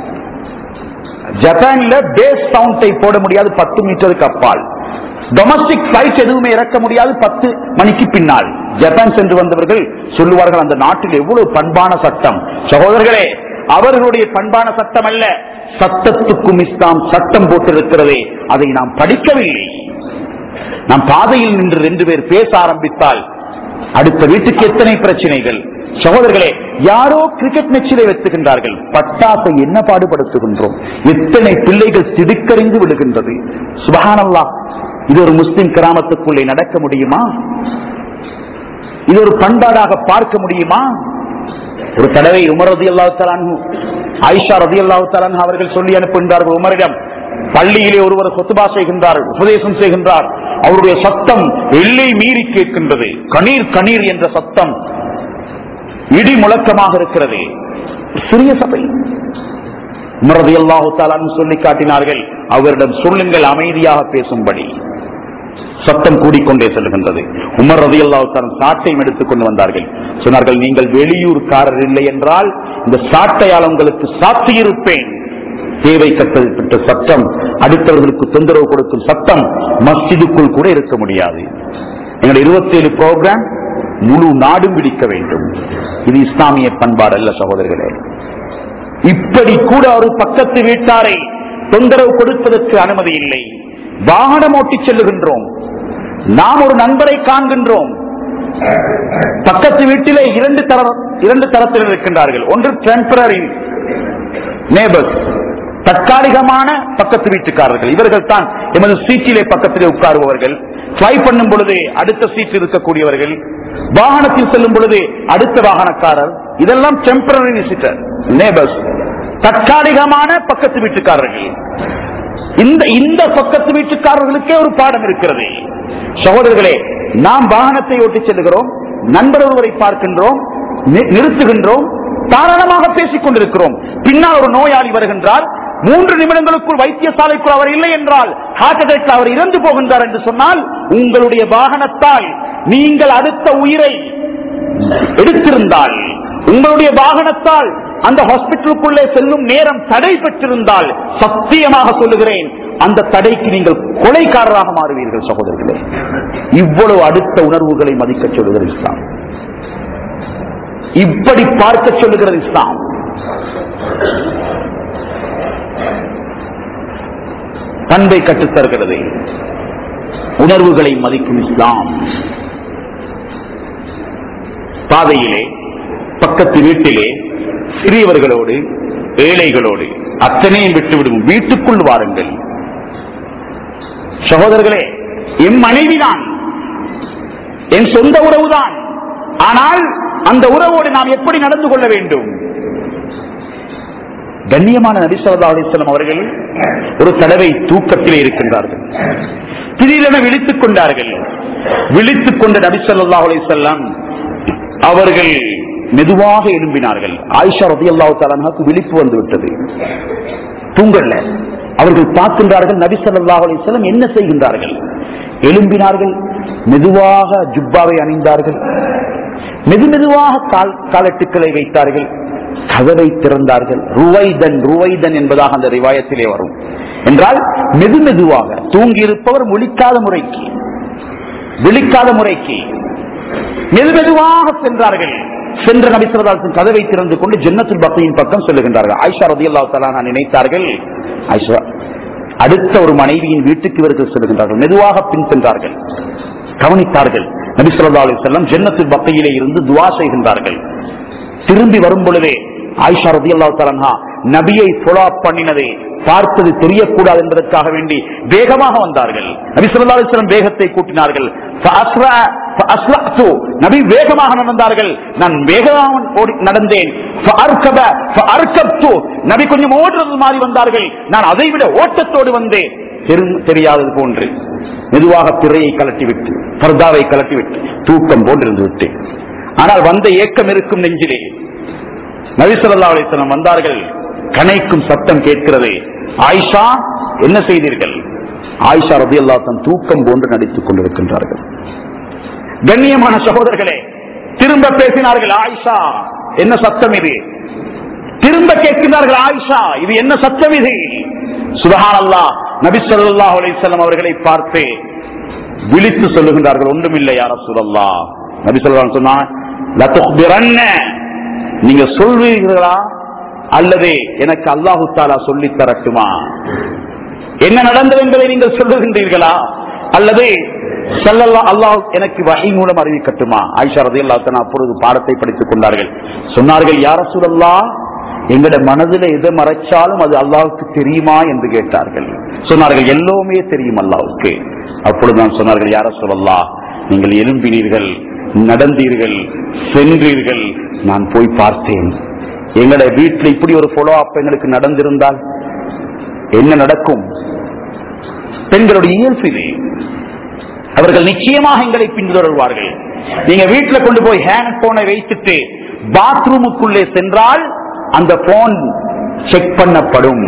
ஜப்பான்ல பேஸ் சவுண்டை போட முடியாது பத்து மீட்டருக்கு அப்பால் டொமஸ்டிக் பிளைட் எதுவுமே இறக்க முடியாது பத்து மணிக்கு பின்னால் ஜப்பான் சென்று வந்தவர்கள் சொல்லுவார்கள் அந்த நாட்டில் எவ்வளவு பண்பான சட்டம் சகோதரர்களே அவர்களுடைய பண்பான சட்டம் அல்ல சட்டத்துக்கும் இஸ்லாம் சட்டம் போட்டிருக்கிறதே அதை நாம் படிக்கவில்லை நாம் பாதையில் நின்று ரெண்டு பேர் பேச ஆரம்பித்தால் அடுத்த வீட்டுக்கு எத்தனை பிரச்சனைகள் சகோதரர்களே யாரோ கிரிக்கெட் மேட்சிலே வைத்துகின்றார்கள் பட்டாசை என்ன பாடுபடுத்துகின்றோம் எத்தனை பிள்ளைகள் திடுக்கறிந்து விடுகின்றது சுபஹானல்லா இது ஒரு முஸ்லிம் கிராமத்துக்குள்ளே நடக்க முடியுமா இது ஒரு பண்பாடாக பார்க்க முடியுமா ஒரு தடவை உமர் ரதி அல்லாஹு ஆயிஷா ரதி அல்லாஹு அவர்கள் சொல்லி அனுப்புகின்றார்கள் உமரிடம் பள்ளியிலே ஒருவர் சொத்துபா செய்கின்றார் உபதேசம் செய்கின்றார் அவருடைய சத்தம் எல்லை மீறி கேட்கின்றது கணீர் கணீர் என்ற சத்தம் இடி முழக்கமாக இருக்கிறது சிறிய சபை உமரது அல்லாஹு சொல்லி காட்டினார்கள் அவரிடம் சொல்லுங்கள் அமைதியாக பேசும்படி சத்தம் கூடிக்கொண்டே செல்கின்றது உமர் ரதி அல்லாஹான் சாட்டையும் எடுத்துக் கொண்டு வந்தார்கள் சொன்னார்கள் நீங்கள் வெளியூர்காரர் இல்லை என்றால் இந்த சாட்டையால் உங்களுக்கு சாத்தியிருப்பேன் தேவை கட்டப்பட்ட சட்டம் அடுத்தவர்களுக்கு தொந்தரவு கொடுக்கும் சட்டம் மஸ்ஜிதுக்குள் கூட இருக்க முடியாது எங்களுடைய இருபத்தி ஏழு ப்ரோக்ராம் முழு நாடும் விடிக்க வேண்டும் இது இஸ்லாமிய பண்பாடு அல்ல சகோதரர்களே இப்படி கூட ஒரு பக்கத்து வீட்டாரை தொந்தரவு கொடுப்பதற்கு அனுமதி இல்லை வாகனம் ஓட்டி செல்லுகின்றோம் நாம் ஒரு நண்பரை காண்கின்றோம் பக்கத்து வீட்டிலே இரண்டு தர இரண்டு தரத்தில் இருக்கின்றார்கள் ஒன்று டெம்பரரி நேபர்ஸ் தற்காலிகமான பக்கத்து வீட்டுக்காரர்கள் இவர்கள் தான் எமது சீட்டிலே பக்கத்திலே உட்காருபவர்கள் ஃபிளை பண்ணும் பொழுது அடுத்த சீட்டில் இருக்கக்கூடியவர்கள் வாகனத்தில் செல்லும் பொழுது அடுத்த வாகனக்காரர் இதெல்லாம் டெம்பரரி விசிட்டர் நேபர்ஸ் தற்காலிகமான பக்கத்து வீட்டுக்காரர்கள் இந்த இந்த பக்கத்து வீட்டுக்காரர்களுக்கே ஒரு பாடம் இருக்கிறது சகோதரர்களே நாம் வாகனத்தை ஓட்டி செல்லுகிறோம் நண்பர் ஒருவரை பார்க்கின்றோம் நி- நிறுத்துகின்றோம் தாராளமாக பேசிக் கொண்டிருக்கிறோம் பின்னால் ஒரு நோயாளி வருகின்றார் மூன்று நிமிடங்களுக்குள் வைத்தியசாலைக்குள் அவர் இல்லை என்றால் ஹார்ட் அட்டாக் அவர் இறந்து போகின்றார் என்று சொன்னால் உங்களுடைய வாகனத்தால் நீங்கள் அடுத்த உயிரை எடுத்திருந்தால் உங்களுடைய வாகனத்தால் அந்த ஹாஸ்பிட்டலுக்குள்ளே செல்லும் நேரம் தடை பெற்றிருந்தால் சத்தியமாக சொல்லுகிறேன் அந்த தடைக்கு நீங்கள் கொலைக்காரராக மாறுவீர்கள் சகோதரர்களே இவ்வளவு அடுத்த உணர்வுகளை மதிக்க சொல்லுகிறது இஸ்லாம் இப்படி பார்க்க சொல்லுகிறது இஸ்லாம் பண்பை கற்றுத்தருகிறது உணர்வுகளை மதிக்கும் இஸ்லாம் பாதையிலே பக்கத்து வீட்டிலே சிறியவர்களோடு ஏழைகளோடு அத்தனையும் விட்டுவிடும் வீட்டுக்குள் வாருங்கள் சகோதரர்களே என் மனைவிதான் என் சொந்த உறவுதான் ஆனால் அந்த உறவோடு நாம் எப்படி நடந்து கொள்ள வேண்டும் கண்ணியமான நபி ஸல்லல்லாஹு அலைஹி வஸல்லம் அவர்கள் ஒரு தடவை தூக்கத்திலே இருக்கின்றார்கள் திடீரென விழித்துக் கொண்டார்கள் விழித்துக் கொண்ட நபி ஸல்லல்லாஹு அலைஹி வஸல்லம் அவர்கள் மெதுவாக எழும்பினார்கள் ஆயிஷா ரலியல்லாஹு தஆலாவுக்கு விழிப்பு வந்து விட்டது தூங்கல்ல அவர்கள் பார்க்கின்றார்கள் நபி ஸல்லல்லாஹு அலைஹி வஸல்லம் என்ன செய்கின்றார்கள் எழும்பினார்கள் மெதுவாக ஜுப்பாவை அணிந்தார்கள் மெது மெதுவாக கால் காலட்டுக்களை வைத்தார்கள் கதவை திறந்தார்கள் ருவைதன் ருவைதன் என்பதாக அந்த ரிவாயத்திலே வரும் என்றால் மெது மெதுவாக தூங்கி இருப்பவர் முழிக்காத முறைக்கு விழிக்காத முறைக்கு மெது மெதுவாக சென்றார்கள் சென்ற நபிசரதாசன் கதவை திறந்து கொண்டு ஜன்னத்துல் பக்தியின் பக்கம் சொல்லுகின்றார்கள் ஆயிஷா ரதி அல்லா நான் நினைத்தார்கள் ஆயிஷா அடுத்த ஒரு மனைவியின் வீட்டுக்கு இவர்கள் செல்கின்றார்கள் மெதுவாக பின் சென்றார்கள் கவனித்தார்கள் நபி ஸல்லல்லாஹு அலைஹி வஸல்லம் ஜன்னத்துல் பக்கையிலே இருந்து துஆ செய்கின்றார்கள் திரும்பி வரும் பொழுதே ஆயிஷா ரதியல்லாஹு தஆலா நபியை ஃபாலோ அப் பண்ணினதை பார்த்தது தெரியக்கூடாது என்பதற்காக வேண்டி வேகமாக வந்தார்கள் நபி ஸல்லல்லாஹு அலைஹி வஸல்லம் வேகத்தை கூட்டினார்கள் ஃபஅஸ்ரா ஃபஅஸ்ரஅது நபி வேகமாக நடந்தார்கள் நான் வேகமாக ஓடி நடந்தேன் ஃபஅர்கப ஃபஅர்கப்து நபி கொஞ்சம் ஓடுறது மாதிரி வந்தார்கள் நான் அதை விட ஓட்டத்தோடு வந்தேன் தெரி- தெரியாதது போன்று மெதுவாக பிறையை கலட்டிவிட்டு பர்தாவை கலட்டிவிட்டு தூக்கம் போன்றிருந்து விட்டேன் ஆனால் வந்த ஏக்கம் இருக்கும் நெஞ்சிலே நபிசல்லா அலிஸ்லாம் வந்தார்கள் கனைக்கும் சத்தம் கேட்கிறது ஆயிஷா என்ன செய்தீர்கள் ஆயிஷா ரதி தன் தூக்கம் போன்று நடித்துக் கொண்டிருக்கின்றார்கள் கண்ணியமான சகோதரர்களே திரும்ப பேசினார்கள் ஆயிஷா என்ன சத்தம் இது திரும்ப கேட்கிறார்கள் ஆயிஷா இது என்ன சத்தம் இது சுபஹான் அல்லா நபி ஸல்லல்லாஹு அலைஹி வஸல்லம் அவர்களை பார்த்து விழித்து சொல்லுகின்றார்கள் ஒன்றுமில்லை யார சொல்லல்லா நபி சொல்லலாம் சொன்னா "லா துக்பிரன்ன." நீங்க சொல்வீர்களா அல்லது எனக்கு அல்லாஹு தாலா சொல்லி தரட்டுமா என்ன நடந்தது என்பதை நீங்கள் சொல்லுகின்றீர்களா அல்லது ஸல்லல்லா அல்லாஹ் எனக்கு வஹி மூலம் அறிவிக்கட்டுமா ஆயிஷா ரதியல்லாஹு தஆலா அப்பொழுது பாடத்தை படித்துக் கொண்டார்கள் சொன்னார்கள் யார சூழல்லா எங்கட மனதில் எதை மறைச்சாலும் அது அல்லாஹ்வுக்கு தெரியுமா என்று கேட்டார்கள் சொன்னார்கள் எல்லோருமே தெரியும் அல்லாஹ்வுக்கு அப்பொழுது நான் சொன்னார்கள் யார சொல்லல்லா நீங்கள் எழும்பினீர்கள் நடந்தீர்கள் சென்றீர்கள் நான் போய் பார்த்தேன் எங்கட வீட்டில் இப்படி ஒரு ஃபாலோ அப் எங்களுக்கு நடந்திருந்தால் என்ன நடக்கும் பெண்களுடைய இயல்பு இது அவர்கள் நிச்சயமாக எங்களை பின்தொடர்வார்கள் நீங்க வீட்டுல கொண்டு போய் ஹேண்ட் போனை வைத்துட்டு பாத்ரூமுக்குள்ளே சென்றால் அந்த போன் செக் பண்ணப்படும்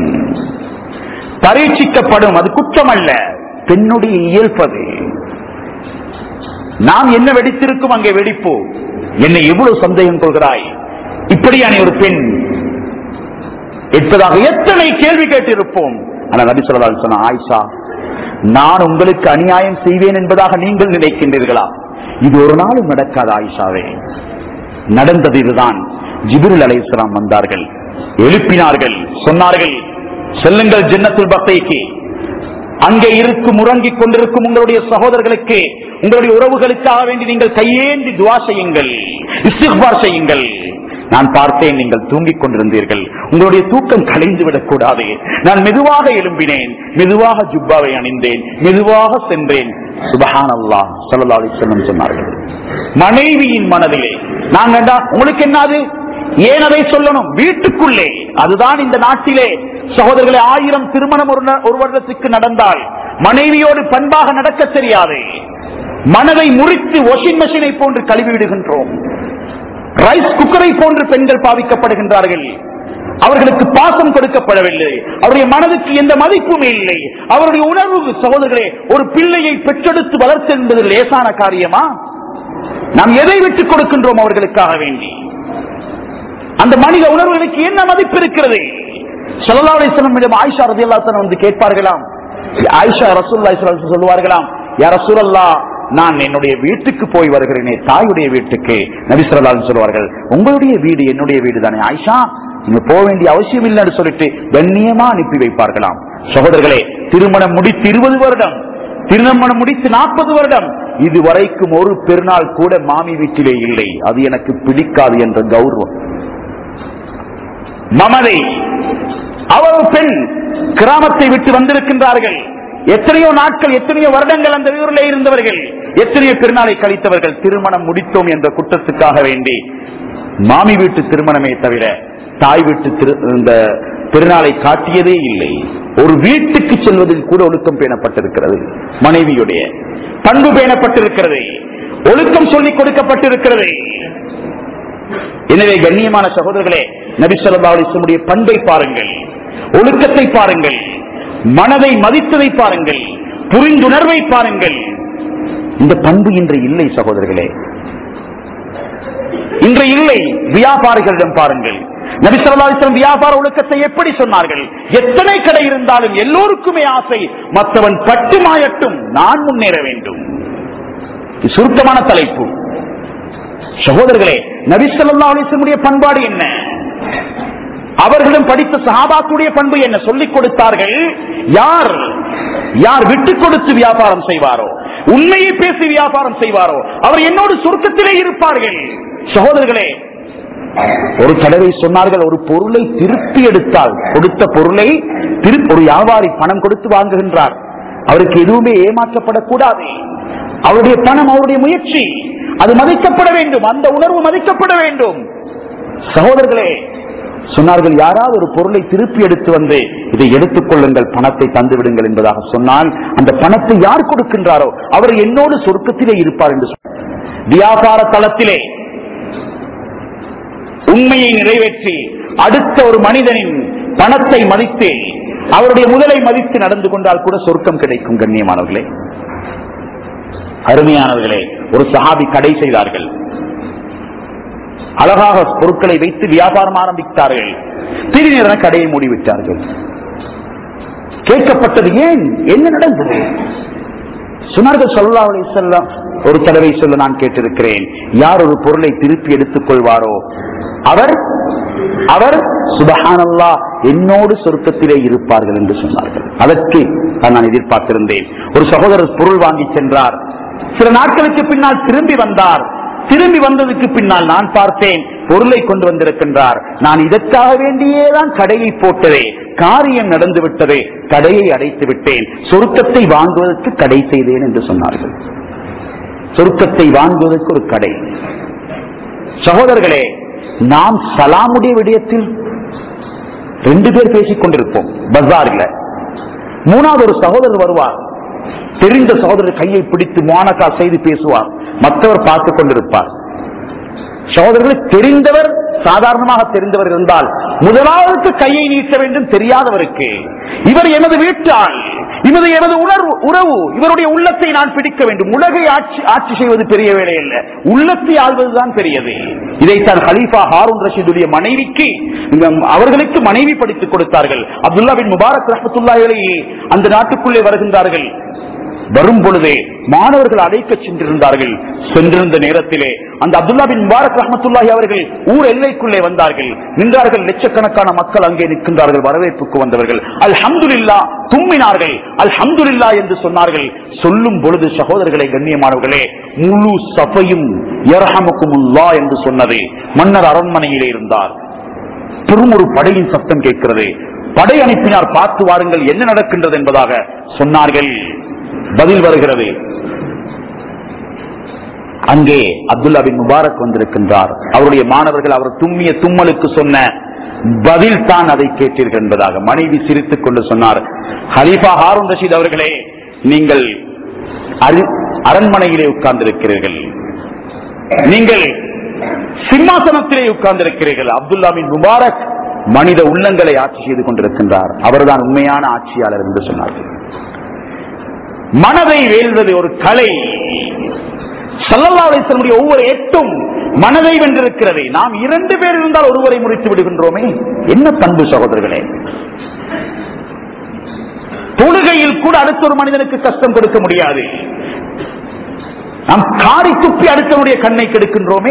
பரீட்சிக்கப்படும் அது குற்றம் அல்ல பெண்ணுடைய இயல்பது நாம் என்ன வெடித்திருக்கும் அங்கே வெடிப்பு என்னை எவ்வளவு சந்தேகம் கொள்கிறாய் இப்படியான ஒரு பெண் என்பதாக எத்தனை கேள்வி கேட்டிருப்போம் ஆனால் நபி சொல்லா சொன்ன ஆயிஷா நான் உங்களுக்கு அநியாயம் செய்வேன் என்பதாக நீங்கள் நினைக்கின்றீர்களா இது ஒரு நாளும் நடக்காது ஆயிஷாவே நடந்தது இதுதான் ஜிபிருல் அலைஹிஸ்ஸலாம் வந்தார்கள் எழுப்பினார்கள் சொன்னார்கள் செல்லுங்கள் ஜன்னத்துல் பக்கைக்கு அங்கே இருக்கும் உறங்கிக் கொண்டிருக்கும் உங்களுடைய சகோதரர்களுக்கு உங்களுடைய உறவுகளுக்காக வேண்டி நீங்கள் கையேந்தி துவா செய்யுங்கள் இஸ்திக்பார் செய்யுங்கள் நான் பார்த்தேன் நீங்கள் தூங்கிக் கொண்டிருந்தீர்கள் உங்களுடைய தூக்கம் கலைந்து விடக்கூடாது நான் மெதுவாக எழும்பினேன் மெதுவாக ஜுப்பாவை அணிந்தேன் மெதுவாக சென்றேன் சுபஹான் அல்லாஹ் சல்லா அலிஸ்லம் சொன்னார்கள் மனைவியின் மனதிலே நாங்க உங்களுக்கு என்னது ஏன் அதை சொல்லணும் வீட்டுக்குள்ளே அதுதான் இந்த நாட்டிலே சகோதரர்களே ஆயிரம் திருமணம் ஒரு ந- ஒரு வருடத்துக்கு நடந்தால் மனைவியோடு பண்பாக நடக்க தெரியாது மனதை முறித்து வாஷிங் மெஷினை போன்று கழுவி விடுகின்றோம் ரைஸ் குக்கரை போன்று பெண்கள் பாவிக்கப்படுகின்றார்கள் அவர்களுக்கு பாசம் கொடுக்கப்படவில்லை அவருடைய மனதுக்கு எந்த மதிப்பும் இல்லை அவருடைய உணர்வு சகோதரர்களே ஒரு பிள்ளையை பெற்றெடுத்து வளர்த்து என்பது லேசான காரியமா நாம் எதை விட்டுக் கொடுக்கின்றோம் அவர்களுக்காக வேண்டி அந்த மனித உணர்வுகளுக்கு என்ன மதிப்பு இருக்கிறது சொல்லலாசனமிடம் ஆயிஷா ரதி வந்து கேட்பார்களாம் ஆயிஷா ரசூல்லா சொல்லுவார்களாம் யார் ரசூலல்லா நான் என்னுடைய வீட்டுக்கு போய் வருகிறேனே தாயுடைய வீட்டுக்கு நபிசரலால் சொல்லுவார்கள் உங்களுடைய வீடு என்னுடைய வீடு தானே ஆயிஷா நீங்க போக வேண்டிய அவசியம் இல்லைன்னு சொல்லிட்டு கண்ணியமா அனுப்பி வைப்பார்களாம் சகோதரர்களே திருமணம் முடித்து இருபது வருடம் திருமணம் முடித்து நாற்பது வருடம் இதுவரைக்கும் ஒரு பெருநாள் கூட மாமி வீட்டிலே இல்லை அது எனக்கு பிடிக்காது என்ற கௌரவம் மமதை அவர் ஒரு பெண் கிராமத்தை விட்டு வந்திருக்கின்றார்கள் எத்தனையோ நாட்கள் எத்தனையோ வருடங்கள் அந்த ஊரிலே இருந்தவர்கள் எத்தனையோ பெருநாளை கழித்தவர்கள் திருமணம் முடித்தோம் என்ற குற்றத்துக்காக வேண்டி மாமி வீட்டு திருமணமே தவிர தாய் வீட்டு திரு இந்த திருநாளை காட்டியதே இல்லை ஒரு வீட்டுக்கு செல்வதில் கூட ஒழுக்கம் பேணப்பட்டிருக்கிறது மனைவியுடைய பண்பு பேணப்பட்டிருக்கிறது ஒழுக்கம் சொல்லிக் கொடுக்கப்பட்டிருக்கிறது எனவே கண்ணியமான சகோதரர்களே நபி ஸல்லல்லாஹு அலைஹி வஸல்லம் பண்பை பாருங்கள் ஒழுக்கத்தை பாருங்கள் மனதை மதித்ததை பாருங்கள் புரிந்துணர்வை பாருங்கள் இந்த பண்பு இன்று இல்லை சகோதரர்களே இன்று இல்லை வியாபாரிகளிடம் பாருங்கள் நபி ஸல்லல்லாஹு அலைஹி வஸல்லம் வியாபார ஒழுக்கத்தை எப்படி சொன்னார்கள் எத்தனை கடை இருந்தாலும் எல்லோருக்குமே ஆசை மற்றவன் பட்டு மாயட்டும் நான் முன்னேற வேண்டும் இது சுருக்கமான தலைப்பு சகோதரர்களே நபி ஸல்லல்லாஹு அலைஹி வஸல்லம் பண்பாடு என்ன அவர்களும் படித்த சஹாபாக்குடைய பண்பு என்ன சொல்லிக் கொடுத்தார்கள் யார் யார் விட்டு கொடுத்து வியாபாரம் செய்வாரோ உண்மையை பேசி வியாபாரம் செய்வாரோ அவர் என்னோடு சுருக்கத்திலே இருப்பார்கள் சகோதரர்களே ஒரு தடவை சொன்னார்கள் ஒரு பொருளை திருப்பி எடுத்தால் கொடுத்த பொருளை திருப்பி ஒரு வியாபாரி பணம் கொடுத்து வாங்குகின்றார் அவருக்கு எதுவுமே ஏமாற்றப்படக்கூடாது அவருடைய பணம் அவருடைய முயற்சி அது மதிக்கப்பட வேண்டும் அந்த உணர்வு மதிக்கப்பட வேண்டும் சகோதரர்களே சொன்னார்கள் யாராவது ஒரு பொருளை திருப்பி எடுத்து வந்து இதை எடுத்துக் கொள்ளுங்கள் பணத்தை தந்து விடுங்கள் என்பதாக சொன்னால் அந்த பணத்தை யார் கொடுக்கின்றாரோ அவர் என்னோடு சொர்க்கத்திலே இருப்பார் என்று சொன்னார். வியாபார தளத்திலே உண்மையை நிறைவேற்றி அடுத்த ஒரு மனிதனின் பணத்தை மதித்து அவருடைய முதலை மதித்து நடந்து கொண்டால் கூட சொர்க்கம் கிடைக்கும் கண்ணியமானவர்களே அருமையானவர்களே ஒரு சஹாபி கடை செய்தார்கள் அழகாக பொருட்களை வைத்து வியாபாரம் ஆரம்பித்தார்கள் திடீரென கடையை மூடிவிட்டார்கள் கேட்கப்பட்டது ஏன் என்ன நடந்தது சொன்னார்கள் சொல்லா செல்லம் ஒரு தடவை சொல்ல நான் கேட்டிருக்கிறேன் யார் ஒரு பொருளை திருப்பி எடுத்துக் கொள்வாரோ அவர் அவர் சுபஹானல்லா என்னோடு சொர்க்கத்திலே இருப்பார்கள் என்று சொன்னார்கள் அதற்கு தான் நான் எதிர்பார்த்திருந்தேன் ஒரு சகோதரர் பொருள் வாங்கி சென்றார் சில நாட்களுக்கு பின்னால் திரும்பி வந்தார் திரும்பி வந்ததுக்கு பின்னால் நான் பார்த்தேன் பொருளை கொண்டு வந்திருக்கின்றார் நான் இதற்காக வேண்டியேதான் கடையை போட்டதே காரியம் நடந்து விட்டதே கடையை அடைத்து விட்டேன் சொருக்கத்தை வாங்குவதற்கு கடை செய்தேன் என்று சொன்னார்கள் சொருக்கத்தை வாங்குவதற்கு ஒரு கடை சகோதரர்களே நாம் சலாமுடைய விடயத்தில் ரெண்டு பேர் பேசிக் கொண்டிருப்போம் பஜார்ல மூணாவது ஒரு சகோதரர் வருவார் தெரிந்த சகோதரர் கையை பிடித்து மானக்கா செய்து பேசுவார் மற்றவர் பார்த்துக் கொண்டிருப்பார் சகோதரர்களை தெரிந்தவர் சாதாரணமாக தெரிந்தவர் இருந்தால் முதலாவதுக்கு கையை நீட்ட வேண்டும் தெரியாதவருக்கு இவர் எனது வீட்டால் இவர் எனது உணர்வு உறவு இவருடைய உள்ளத்தை நான் பிடிக்க வேண்டும் உலகை ஆட்சி ஆட்சி செய்வது பெரிய வேலை அல்ல உள்ளத்தை ஆள்வதுதான் பெரியது இதைத்தான் ஹலீஃபா ஹாரூன் ரஷீதுடைய மனைவிக்கு இந்த அவர்களுக்கு மனைவி படித்துக் கொடுத்தார்கள் அப்துல்லா பின் முபாரக் ரஹமத்துல்லாஹி அந்த நாட்டுக்குள்ளே வருகின்றார்கள் வரும் பொழுதே மாணவர்கள் அழைக்க சென்றிருந்தார்கள் சென்றிருந்த நேரத்திலே அந்த அப்துல்லா பின் முபாரக் ரஹமத்துல்லாஹி அவர்கள் ஊர் எல்லைக்குள்ளே வந்தார்கள் நின்றார்கள் லட்சக்கணக்கான மக்கள் அங்கே நிற்கின்றார்கள் வரவேற்புக்கு வந்தவர்கள் அல்ஹம்துலில்லா தும்மினார்கள் அல்ஹம்துலில்லா என்று சொன்னார்கள் சொல்லும் பொழுது சகோதரர்களை கண்ணியமானவர்களே முழு சபையும் யர்ஹமுக்குமுல்லா என்று சொன்னது மன்னர் அரண்மனையிலே இருந்தார் பெரும் ஒரு படையின் சத்தம் கேட்கிறது படை அனுப்பினார் பார்த்து வாருங்கள் என்ன நடக்கின்றது என்பதாக சொன்னார்கள் பதில் வருகிறது அங்கே அப்துல்லா பின் முபாரக் வந்திருக்கின்றார் அவருடைய மாணவர்கள் அவர் தும்மிய தும்மலுக்கு சொன்ன பதில் தான் அதை கேட்டீர்கள் என்பதாக மனைவி சிரித்துக் கொண்டு சொன்னார் ஹலீஃபா ஹாரூன் ரஷீத் அவர்களே நீங்கள் அரி- அரண்மனையிலே உட்கார்ந்திருக்கிறீர்கள் நீங்கள் சிம்மாசனத்திலே உட்கார்ந்திருக்கிறீர்கள் அப்துல்லா பின் முபாரக் மனித உள்ளங்களை ஆட்சி செய்து கொண்டிருக்கின்றார் அவர்தான் உண்மையான ஆட்சியாளர் என்று சொன்னார்கள் மனதை வேள்வது ஒரு கலை சல்லல்லாவுடைய ஒவ்வொரு எட்டும் மனதை வென்றிருக்கிறது நாம் இரண்டு பேர் இருந்தால் ஒருவரை முறித்து விடுகின்றோமே என்ன பண்பு சகோதரர்களே தொழுகையில் கூட அடுத்த ஒரு மனிதனுக்கு கஷ்டம் கொடுக்க முடியாது நாம் காரி துப்பி அடுத்தவருடைய கண்ணை கெடுக்கின்றோமே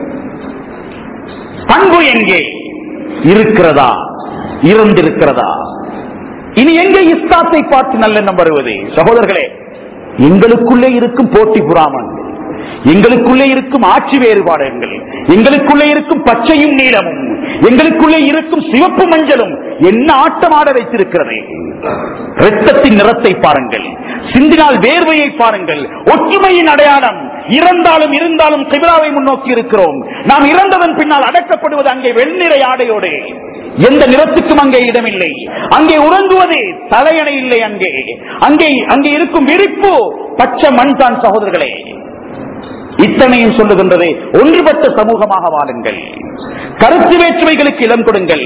பண்பு எங்கே இருக்கிறதா இருந்திருக்கிறதா இனி எங்கே இஸ்லாத்தை பார்த்து நல்லெண்ணம் வருவது சகோதரர்களே எங்களுக்குள்ளே இருக்கும் போட்டி புறாமன் எங்களுக்குள்ளே இருக்கும் ஆட்சி வேறுபாடுகள் எங்களுக்குள்ளே இருக்கும் பச்சையும் நீளமும் எங்களுக்குள்ளே இருக்கும் சிவப்பு மஞ்சளும் என்ன ஆட்டம் ஆட வைத்திருக்கிறது இரத்தத்தின் நிறத்தை பாருங்கள் சிந்தினால் வேர்வையை பாருங்கள் ஒற்றுமையின் அடையாளம் இறந்தாலும் இருந்தாலும் கிபிலாவை முன்னோக்கி இருக்கிறோம் நாம் இறந்ததன் பின்னால் அடக்கப்படுவது அங்கே வெண்ணிறை ஆடையோடு எந்த நிறத்துக்கும் அங்கே இடமில்லை அங்கே உறங்குவது தலையணை இல்லை அங்கே அங்கே அங்கே இருக்கும் விரிப்பு பச்சை மண் தான் சகோதரர்களே இத்தனையும் சொல்லுகின்றது ஒன்றுபட்ட சமூகமாக வாழுங்கள் கருத்து வேற்றுமைகளுக்கு இடம் கொடுங்கள்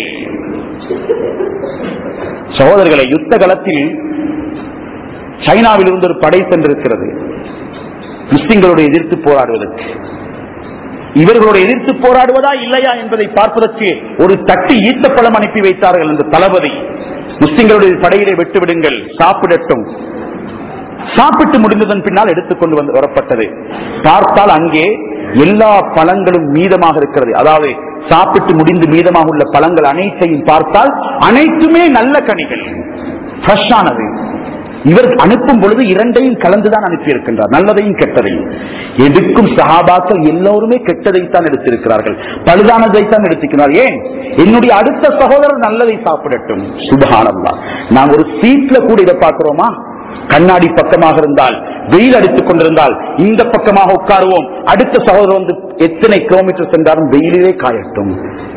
சகோதரர்களை யுத்த களத்தில் சைனாவில் இருந்து ஒரு படை சென்றிருக்கிறது முஸ்லிம்களோடு எதிர்த்து போராடுவதற்கு இவர்களோடு எதிர்த்து போராடுவதா இல்லையா என்பதை பார்ப்பதற்கு ஒரு தட்டி ஈத்தப்பழம் அனுப்பி வைத்தார்கள் அந்த தளபதி முஸ்லிம்களுடைய படையிலே விட்டுவிடுங்கள் சாப்பிடட்டும் சாப்பிட்டு முடிந்ததன் பின்னால் எடுத்துக்கொண்டு வந்து வரப்பட்டது பார்த்தால் அங்கே எல்லா பழங்களும் மீதமாக இருக்கிறது அதாவது சாப்பிட்டு முடிந்து மீதமாக உள்ள பழங்கள் அனைத்தையும் பார்த்தால் அனைத்துமே நல்ல கனிகள் ஃப்ரெஷ்ஷானது இவர் அனுப்பும் பொழுது இரண்டையும் கலந்துதான் அனுப்பியிருக்கின்றார் நல்லதையும் கெட்டதையும் எடுக்கும் சகாபாக்கள் எல்லோருமே கெட்டதைத்தான் எடுத்திருக்கிறார்கள் பழுதானதைத்தான் எடுத்துக்கிறார் ஏன் என்னுடைய அடுத்த சகோதரர் நல்லதை சாப்பிடட்டும் சுபகானல்லா நாம் ஒரு சீட்ல கூட இதை பார்க்கிறோமா கண்ணாடி பக்கமாக இருந்தால் வெயில் அடித்துக் கொண்டிருந்தால் இந்த பக்கமாக உட்காருவோம் அடுத்த சகோதரர் வந்து எத்தனை கிலோமீட்டர் சென்றாலும் வெயிலிலே காயட்டும்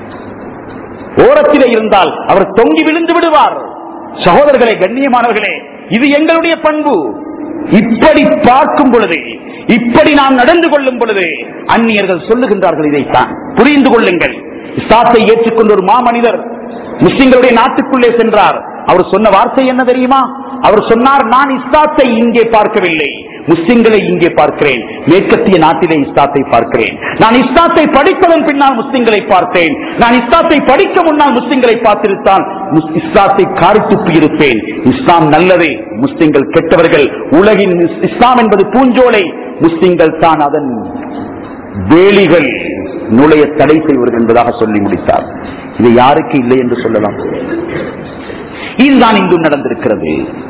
ஓரத்திலே இருந்தால் அவர் தொங்கி விழுந்து விடுவார் சகோதரர்களே கண்ணியமானவர்களே இது எங்களுடைய பண்பு இப்படி பார்க்கும் பொழுது இப்படி நாம் நடந்து கொள்ளும் பொழுது அந்நியர்கள் சொல்லுகின்றார்கள் இதைத்தான் புரிந்து கொள்ளுங்கள் இஸ்லாத்தை ஏற்றுக்கொண்ட ஒரு மாமனிதர் முஸ்லிம்களுடைய நாட்டுக்குள்ளே சென்றார் அவர் சொன்ன வார்த்தை என்ன தெரியுமா அவர் சொன்னார் நான் இஸ்லாத்தை இங்கே பார்க்கவில்லை முஸ்லிம்களை இங்கே பார்க்கிறேன் மேற்கத்திய நாட்டிலே இஸ்லாத்தை பார்க்கிறேன் நான் இஸ்லாத்தை படித்ததன் பின்னால் முஸ்லிம்களை பார்த்தேன் நான் இஸ்லாத்தை படிக்க முன்னால் முஸ்லிம்களை பார்த்திருத்தால் முஸ்- இஸ்லாத்தை காரி துப்பி இருப்பேன் இஸ்லாம் நல்லதே முஸ்லிம்கள் கெட்டவர்கள் உலகின் இஸ்- இஸ்லாம் என்பது பூஞ்சோலை முஸ்லிம்கள் தான் அதன் வேலிகள் நுழைய தடை செய்வார்கள் என்பதாக சொல்லி முடித்தார் இது யாருக்கு இல்லை என்று சொல்லலாம் இதுதான் இங்கும் நடந்திருக்கிறது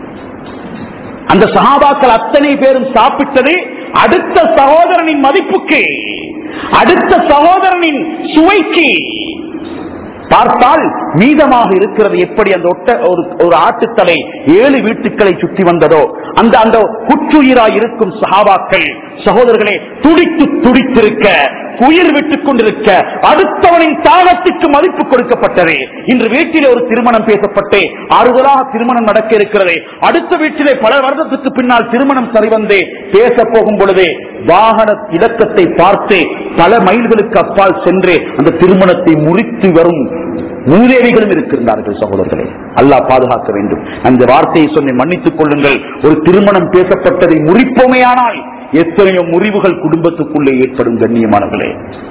அந்த சகாபாக்கள் அத்தனை பேரும் சாப்பிட்டது அடுத்த சகோதரனின் மதிப்புக்கு அடுத்த சகோதரனின் சுவைக்கு பார்த்தால் மீதமாக இருக்கிறது எப்படி அந்த ஒட்ட ஒரு ஒரு ஆட்டுத்தலை ஏழு வீட்டுக்களை சுற்றி வந்ததோ அந்த அந்த குற்றுயிராய் இருக்கும் சகாபாக்கள் சகோதரர்களே துடித்து துடித்திருக்க உயிர் விட்டுக் கொண்டிருக்க அடுத்தவனின் தாகத்துக்கு மதிப்பு கொடுக்கப்பட்டது இன்று வீட்டிலே ஒரு திருமணம் பேசப்பட்டு ஆறுதலாக திருமணம் நடக்க இருக்கிறது அடுத்த வீட்டிலே பல வருடத்துக்கு பின்னால் திருமணம் சரிவந்து பேச போகும் பொழுது வாகன இலக்கத்தை பார்த்து பல மைல்களுக்கு அப்பால் சென்று அந்த திருமணத்தை முறித்து வரும் மூதேவிகளும் இருக்கின்றார்கள் சகோதரர்களே அல்லாஹ் பாதுகாக்க வேண்டும் அந்த வார்த்தையை சொல்லி மன்னித்துக் கொள்ளுங்கள் ஒரு திருமணம் பேசப்பட்டதை முறிப்போமேயானால் எத்தனையோ முறிவுகள் குடும்பத்துக்குள்ளே ஏற்படும் கண்ணியமானவர்களே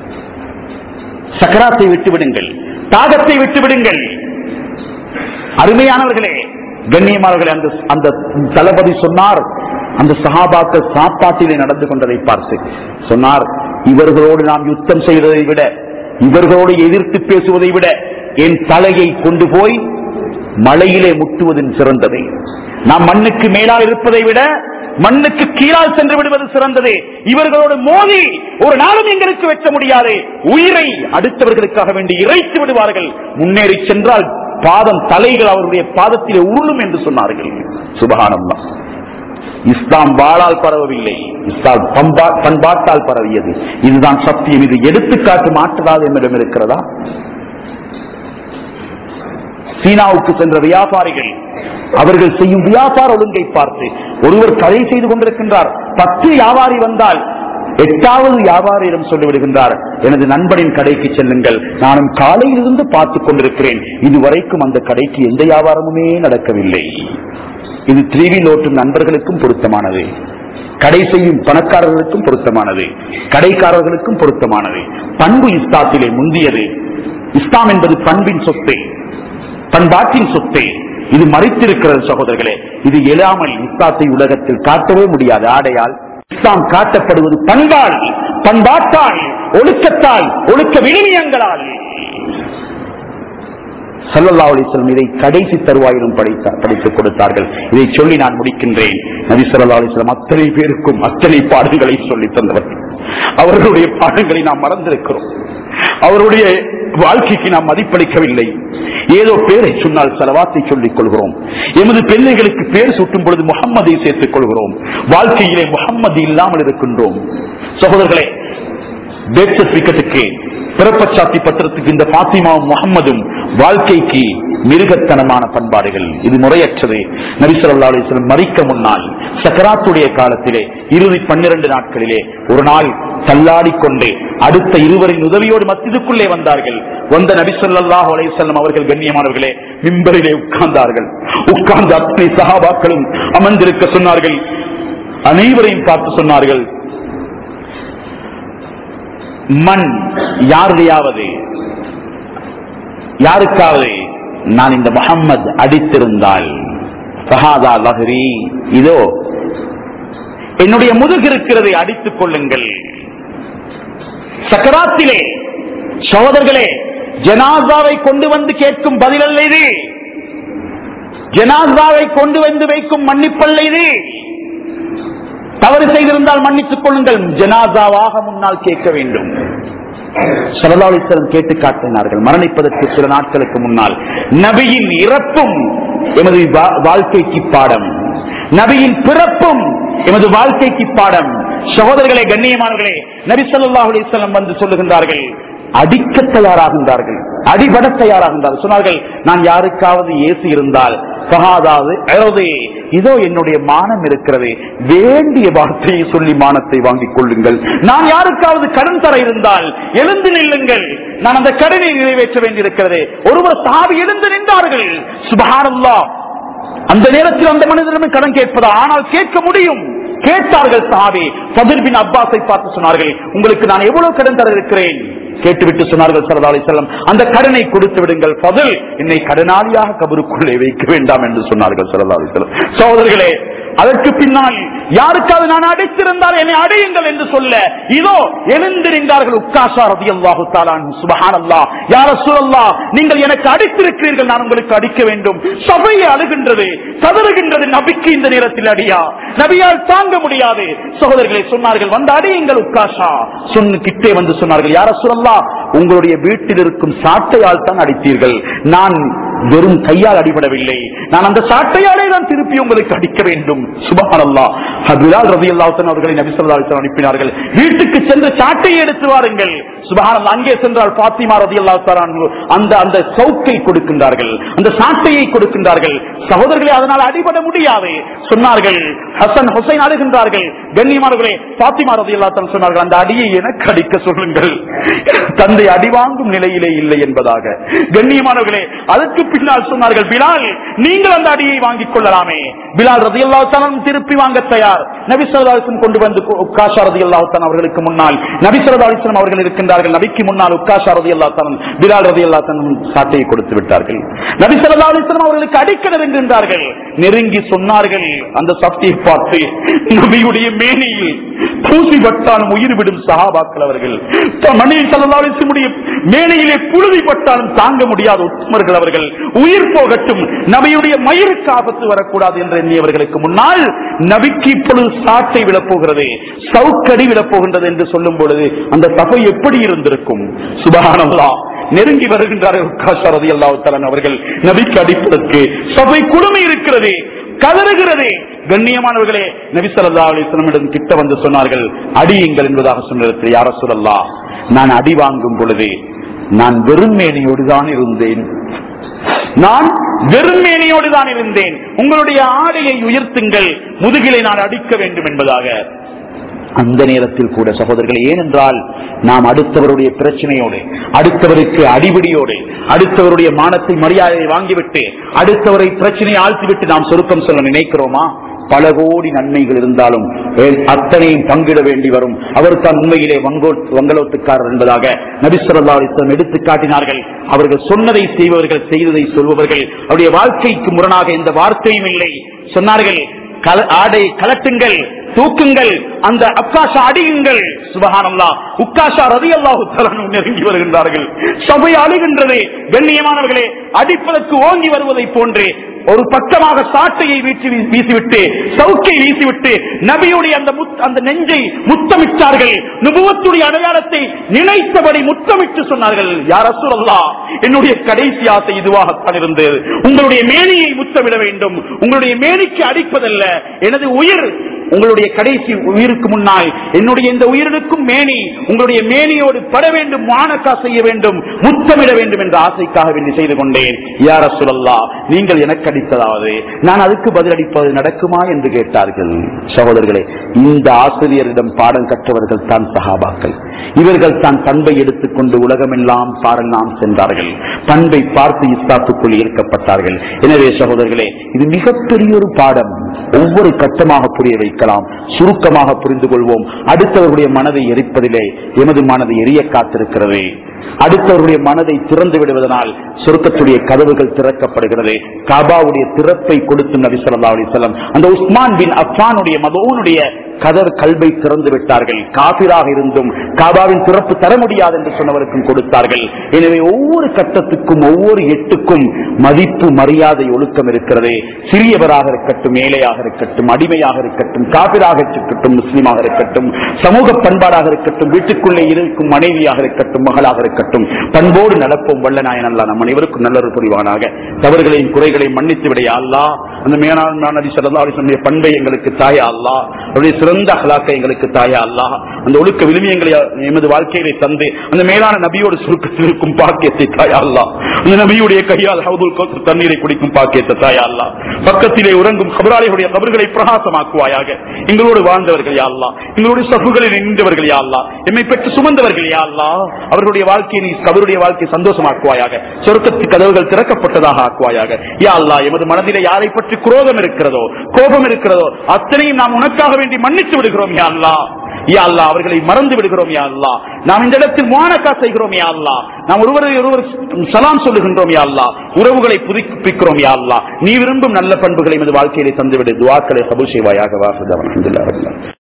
சக்கராத்தை விட்டுவிடுங்கள் தாகத்தை விட்டுவிடுங்கள் அருமையானவர்களே கண்ணியமானவர்களே அந்த அந்த தளபதி சொன்னார் அந்த சகாபாக்கள் சாப்பாட்டிலே நடந்து கொண்டதை பார்த்து சொன்னார் இவர்களோடு நாம் யுத்தம் செய்வதை விட இவர்களோடு எதிர்த்து பேசுவதை விட என் தலையை கொண்டு போய் மலையிலே முட்டுவதின் சிறந்தது நாம் மண்ணுக்கு மேலால் இருப்பதை விட மண்ணுக்கு கீழால் சென்று விடுவது சிறந்தது இவர்களோடு மோதி ஒரு நாளும் எங்களுக்கு வெட்ட முடியாது உயிரை அடுத்தவர்களுக்காக வேண்டி இறைத்து விடுவார்கள் முன்னேறி சென்றால் பாதம் தலைகள் அவருடைய பாதத்திலே உருளும் என்று சொன்னார்கள் சுபகானம்தான் இஸ்லாம் வாளால் பரவவில்லை இஸ்லாம் பண்பா- பண்பாட்டால் பரவியது இதுதான் சத்தியம் இது எடுத்துக்காட்டு மாற்றதாது என்னிடம் இருக்கிறதா சீனாவுக்கு சென்ற வியாபாரிகள் அவர்கள் செய்யும் வியாபார ஒழுங்கை பார்த்து ஒருவர் கதை செய்து கொண்டிருக்கின்றார் பத்து வியாபாரி வந்தால் எட்டாவது வியாபாரியிடம் சொல்லிவிடுகின்றார் எனது நண்பனின் கடைக்கு செல்லுங்கள் நானும் காலையிலிருந்து பார்த்துக் கொண்டிருக்கிறேன் இதுவரைக்கும் அந்த கடைக்கு எந்த வியாபாரமுமே நடக்கவில்லை இது திருவில் ஓட்டும் நண்பர்களுக்கும் பொருத்தமானது கடை செய்யும் பணக்காரர்களுக்கும் பொருத்தமானது கடைக்காரர்களுக்கும் பொருத்தமானது பண்பு இஸ்லாத்திலே முந்தியது இஸ்லாம் என்பது பண்பின் சொத்து பண்பாட்டின் சொத்து இது மறைத்திருக்கிறது சகோதரர்களே இது எழாமல் இஸ்லாத்தை உலகத்தில் காட்டவே முடியாது ஆடையால் இஸ்லாம் காட்டப்படுவது பண்பால் பண்பாட்டால் ஒழுக்கத்தால் ஒழுக்க விழுமியங்களால் சல்லல்லா அலிஸ்லம் இதை கடைசி தருவாயிலும் படித்த- படித்துக் கொடுத்தார்கள் இதை சொல்லி நான் முடிக்கின்றேன் நபி சல்லா அலிஸ்லம் அத்தனை பேருக்கும் அத்தனை பாடங்களை சொல்லி தந்தவர்கள் அவர்களுடைய பாடங்களை நாம் மறந்திருக்கிறோம் அவருடைய வாழ்க்கைக்கு நாம் மதிப்பளிக்கவில்லை ஏதோ பேரை சொன்னால் செலவாத்தை சொல்லிக் கொள்கிறோம் எமது பிள்ளைகளுக்கு பேர் சூட்டும் பொழுது முகம்மதை சேர்த்துக் கொள்கிறோம் வாழ்க்கையிலே முகம்மது இல்லாமல் இருக்கின்றோம் சகோதரர்களே டெத் சர்டிபிகேட்டுக்கு பிறப்பச்சாத்தி பத்திரத்துக்கு இந்த பாத்திமாவும் முகம்மதும் வாழ்க்கைக்கு மிருகத்தனமான பண்பாடுகள் இது முறையற்றது நபிசல்லா அலிஸ்லம் மறிக்க முன்னால் சக்கராத்துடைய காலத்திலே இறுதி பன்னிரண்டு நாட்களிலே ஒரு நாள் தள்ளாடிக் கொண்டு அடுத்த இருவரின் உதவியோடு மத்திதுக்குள்ளே வந்தார்கள் வந்த நபிசல்லாஹ் அலையம் அவர்கள் கண்ணியமானவர்களே மிம்பரிலே உட்கார்ந்தார்கள் உட்கார்ந்த அத்தனை சகாபாக்களும் அமர்ந்திருக்க சொன்னார்கள் அனைவரையும் பார்த்து சொன்னார்கள் மண் யாருடையாவது யாருக்காவது நான் இந்த முகம்மது அடித்திருந்தால் ஃபஹாதா லஹ்ரி இதோ என்னுடைய முதுகு இருக்கிறதை அடித்துக் கொள்ளுங்கள் சக்கராத்திலே சகோதரர்களே ஜனாசாவை கொண்டு வந்து கேட்கும் பதில் அல்ல இது ஜனாசாவை கொண்டு வந்து வைக்கும் மன்னிப்பல்ல இது தவறு செய்திருந்தால் மன்னித்துக் கொள்ளுங்கள் ஜனாசாவாக முன்னால் கேட்க வேண்டும் சரதாளிசலம் கேட்டு காட்டினார்கள் மரணிப்பதற்கு சில நாட்களுக்கு முன்னால் நபியின் இறப்பும் எமது வா- வாழ்க்கைக்கு பாடம் நபியின் பிறப்பும் எமது வாழ்க்கைக்கு பாடம் சகோதரர்களே கண்ணியமானவர்களே நபி ஸல்லல்லாஹு அலைஹி வஸல்லம் வந்து சொல்லுகின்றார்கள் அடிக்க தயாராகின்றார்கள் அடிபட தயாராகின்றார்கள் சொன்னார்கள் நான் யாருக்காவது ஏசி இருந்தால் பகாதாவது அதாவது இதோ என்னுடைய மானம் இருக்கிறது வேண்டிய வார்த்தையை சொல்லி மானத்தை வாங்கிக் கொள்ளுங்கள் நான் யாருக்காவது கடன் தர இருந்தால் எழுந்து நில்லுங்கள் நான் அந்த கடனை நிறைவேற்ற வேண்டியிருக்கிறது ஒருவர் சாவி எழுந்து நின்றார்கள் சுபஹானல்லாஹ் அந்த நேரத்தில் அந்த மனிதனிடம் கடன் கேட்பதா ஆனால் கேட்க முடியும் கேட்டார்கள் சாவி ஃபதில் பின் அப்பாஸை பார்த்து சொன்னார்கள் உங்களுக்கு நான் எவ்வளவு கடன் தர இருக்கிறேன் கேட்டுவிட்டு சொன்னார்கள் சரதா செல்லம் அந்த கடனை கொடுத்து விடுங்கள் பதில் என்னை கடனாளியாக கபருக்குள்ளே வைக்க வேண்டாம் என்று சொன்னார்கள் சரதா செல்லம் சகோதரர்களே அதற்கு பின்னால் யாருக்காவது நான் அடைத்திருந்தால் என்னை அடையுங்கள் என்று சொல்ல இதோ எழுந்திருந்தார்கள் உக்காசா ரதி அல்லாஹு சுபஹானல்லா யார சூழல்லா நீங்கள் எனக்கு அடித்திருக்கிறீர்கள் நான் உங்களுக்கு அடிக்க வேண்டும் சபையை அழுகின்றது கதறுகின்றது நபிக்கு இந்த நேரத்தில் அடியா நபியால் தாங்க முடியாது சகோதரர்களை சொன்னார்கள் வந்து அடியுங்கள் உக்காஷா சொன்னு கிட்டே வந்து சொன்னார்கள் யார சூழல்லா உங்களுடைய வீட்டில் இருக்கும் சாட்டையால் தான் அடித்தீர்கள் நான் வெறும் கையால் அடிபடவில்லை நான் அந்த சாட்டையாலே தான் திருப்பி உங்களுக்கு அடிக்க வேண்டும் சுபஹானல்லா பிலால் ரவி அல்லாஹன் அவர்களை நபி ஸல்லல்லாஹு அலைஹி வஸல்லம் அனுப்பினார்கள் வீட்டுக்கு சென்று சாட்டையை எடுத்து வாருங்கள் சுபஹானல்லா அங்கே சென்றால் பாத்திமா ரவி அல்லாஹ் அந்த அந்த சவுக்கை கொடுக்கின்றார்கள் அந்த சாட்டையை கொடுக்கின்றார்கள் சகோதரர்களே அதனால் அடிபட முடியாது சொன்னார்கள் ஹசன் ஹுசைன் அழுகின்றார்கள் கண்ணியமானவர்களே பாத்திமா ரவி அல்லாஹ் சொன்னார்கள் அந்த அடியை எனக்கு அடிக்க சொல்லுங்கள் தந்தை அடி வாங்கும் நிலையிலே இல்லை என்பதாக கண்ணியமானவர்களே அதற்கு பின்னால் சொன்னார்கள் பிலால் நீங்கள் அந்த அடியை வாங்கிக் கொள்ளலாமே பிலால் ரதி திருப்பி வாங்க தயார் நபி சல்லாஸ்லம் கொண்டு வந்து உக்காஷா ரதி அல்லாஹான் அவர்களுக்கு முன்னால் நபி சல்லாஸ்லம் அவர்கள் இருக்கின்றார்கள் நபிக்கு முன்னால் உக்காஷா ரதி அல்லாஹான் பிலால் ரதி அல்லாஹான் சாட்டையை கொடுத்து விட்டார்கள் நபி சல்லா அலிஸ்லாம் அவர்களுக்கு அடிக்க நெருங்குகின்றார்கள் நெருங்கி சொன்னார்கள் அந்த சக்தியை பார்த்து நபியுடைய மேனியில் பூசி பட்டாலும் உயிர் விடும் சஹாபாக்கள் அவர்கள் மணி சல்லா அலிஸ்லமுடைய மேனையிலே புழுதி பட்டாலும் தாங்க முடியாத உத்தமர்கள் அவர்கள் உயிர் போகட்டும் நபியுடைய மயிருக்கு ஆபத்து வரக்கூடாது என்று எண்ணியவர்களுக்கு முன்னால் நபிக்கு இப்பொழுது சாட்டை விழப்போகிறது சவுக்கடி விழப்போகின்றது என்று சொல்லும் பொழுது அந்த சபை எப்படி இருந்திருக்கும் சுபகானல்லா நெருங்கி வருகின்றார்கள் உக்காசரதி அல்லாஹ் அவர்கள் நபிக்கு அடிப்பதற்கு சபை குழுமை இருக்கிறது கதறுகிறது கண்ணியமானவர்களே நபிசல்லா அலிஸ்லமிடம் கிட்ட வந்து சொன்னார்கள் அடியுங்கள் என்பதாக சொன்னது யார சொல்லல்லா நான் அடி வாங்கும் பொழுது நான் வெறும் மேனியோடு தான் இருந்தேன் நான் வெறும் மேனியோடு தான் இருந்தேன் உங்களுடைய ஆடையை உயர்த்துங்கள் முதுகிலை நான் அடிக்க வேண்டும் என்பதாக அந்த நேரத்தில் கூட சகோதரர்கள் ஏனென்றால் நாம் அடுத்தவருடைய பிரச்சனையோடு அடுத்தவருக்கு அடிபடியோடு அடுத்தவருடைய மானத்தை மரியாதையை வாங்கிவிட்டு அடுத்தவரை பிரச்சனையை ஆழ்த்திவிட்டு நாம் சொருக்கம் சொல்ல நினைக்கிறோமா பல கோடி நன்மைகள் இருந்தாலும் அத்தனையும் பங்கிட வேண்டி வரும் அவர் தான் உண்மையிலே வங்கலோத்துக்காரர் என்பதாக நபிஸ்வரல்லா எடுத்து காட்டினார்கள் அவர்கள் சொன்னதை செய்பவர்கள் செய்ததை சொல்பவர்கள் அவருடைய வாழ்க்கைக்கு முரணாக எந்த வார்த்தையும் இல்லை சொன்னார்கள் ஆடை கலட்டுங்கள் தூக்குங்கள் அந்த அக்காஷா அடியுங்கள் சுபகானல்லா உக்காஷா ரதி அல்லாஹு நெருங்கி வருகின்றார்கள் சபை அழுகின்றது கண்ணியமானவர்களே அடிப்பதற்கு ஓங்கி வருவதை போன்று ஒரு பக்கமாக சாட்டையை வீசி வீசிவிட்டு சவுக்கை வீசிவிட்டு நபியுடைய அந்த அந்த நெஞ்சை முத்தமிட்டார்கள் நுபுவத்துடைய அடையாளத்தை நினைத்தபடி முத்தமிட்டு சொன்னார்கள் யார் அசுரல்லா என்னுடைய கடைசி ஆசை இதுவாகத்தான் இருந்தது உங்களுடைய மேனியை முத்தமிட வேண்டும் உங்களுடைய மேனிக்கு அடிப்பதல்ல எனது உயிர் உங்களுடைய கடைசி உயிருக்கு முன்னால் என்னுடைய இந்த உயிரினுக்கும் மேனி உங்களுடைய மேனியோடு பட வேண்டும் மானக்கா செய்ய வேண்டும் முத்தமிட வேண்டும் என்ற ஆசைக்காக வேண்டி செய்து கொண்டேன் யார சொல்லல்லா நீங்கள் எனக்கு அடித்ததாவது நான் அதுக்கு பதிலளிப்பது நடக்குமா என்று கேட்டார்கள் சகோதரர்களே இந்த ஆசிரியரிடம் பாடம் கற்றவர்கள் தான் சகாபாக்கள் இவர்கள் தான் பண்பை எடுத்துக்கொண்டு உலகமெல்லாம் பாரெல்லாம் சென்றார்கள் பண்பை பார்த்து இஸ்லாத்துக்குள் ஈர்க்கப்பட்டார்கள் எனவே சகோதரர்களே இது மிகப்பெரிய ஒரு பாடம் ஒவ்வொரு கட்டமாக புரிய வைக்கலாம் சுருக்கமாக புரிந்து கொள்வோம் அடுத்தவர்களுடைய மனதை எரிப்பதிலே எமது மனதை எரிய காத்திருக்கிறது அடுத்தவருடைய மனதை திறந்து விடுவதனால் சொர்க்கத்துடைய கதவுகள் திறக்கப்படுகிறது காபாவுடைய திறப்பை கொடுத்து நபி ஸல்லல்லாஹு அலைஹி வஸல்லம் அந்த உஸ்மான் பின் அஃபானுடைய மதோனுடைய கதர் கல்வை திறந்து விட்டார்கள் காபிராக இருந்தும் காபாவின் திறப்பு தர முடியாது என்று சொன்னவருக்கும் கொடுத்தார்கள் எனவே ஒவ்வொரு கட்டத்துக்கும் ஒவ்வொரு எட்டுக்கும் மதிப்பு மரியாதை ஒழுக்கம் இருக்கிறது சிறியவராக இருக்கட்டும் ஏழையாக இருக்கட்டும் அடிமையாக இருக்கட்டும் காபிராக இருக்கட்டும் முஸ்லீமாக இருக்கட்டும் சமூக பண்பாடாக இருக்கட்டும் வீட்டுக்குள்ளே இருக்கும் மனைவியாக இருக்கட்டும் மகளாக இருக்கட்டும் பண்போடு நடப்போம் வல்ல நாயன் அல்லா நம் அனைவருக்கும் நல்லொரு புரிவானாக தவறுகளையும் குறைகளையும் மன்னித்து விடைய அல்லா அந்த மேலான நபி ஸல்லல்லாஹு அலைஹி வஸல்லம் பண்பை எங்களுக்கு தாயா அல்லா அவருடைய சிறந்த அகலாக்கை எங்களுக்கு தாயா அல்லா அந்த ஒழுக்க விழுமியங்களை எமது வாழ்க்கையிலே தந்து அந்த மேலான நபியோடு சுருக்கத்தில் இருக்கும் பாக்கியத்தை தாயா அல்லா அந்த நபியுடைய கையால் ஹவுதுல் கௌசர் தண்ணீரை குடிக்கும் பாக்கியத்தை தாயா அல்லா பக்கத்திலே உறங்கும் கபராளிகளுடைய கபர்களை பிரகாசமாக்குவாயாக எங்களோடு வாழ்ந்தவர்கள் யா அல்லா எங்களுடைய சஃபுகளில் நின்றவர்கள் யா அல்லா எம்மை பெற்று சுமந்தவர்கள் யா அல்லா அவர்களுடைய வாழ்க்கையை நீ கபருடைய வாழ்க்கையை சந்தோஷமாக்குவாயாக சொர்க்கத்து கதவுகள் திறக்கப்பட்டதாக ஆக்குவாயாக யா அல்லா எமது மனதிலே யாரை பற்றி குரோதம் இருக்கிறதோ கோபம் இருக்கிறதோ அத்தனையும் நாம் உனக்காக வேண்டி மன்னித்து விடுகிறோம் யா அல்லா யா அல்லா அவர்களை மறந்து விடுகிறோம் யா அல்லா நாம் இந்த இடத்தில் முவானக்கா செய்கிறோம் யா அல்லா நாம் ஒருவரை ஒருவர் சலாம் சொல்லுகின்றோம் யா அல்லா உறவுகளை புதுப்பிக்கிறோம் யா அல்லா நீ விரும்பும் நல்ல பண்புகளை எமது வாழ்க்கையிலே தந்துவிடு துவாக்களை கபூல் செய்வாயாக வாசுதவன்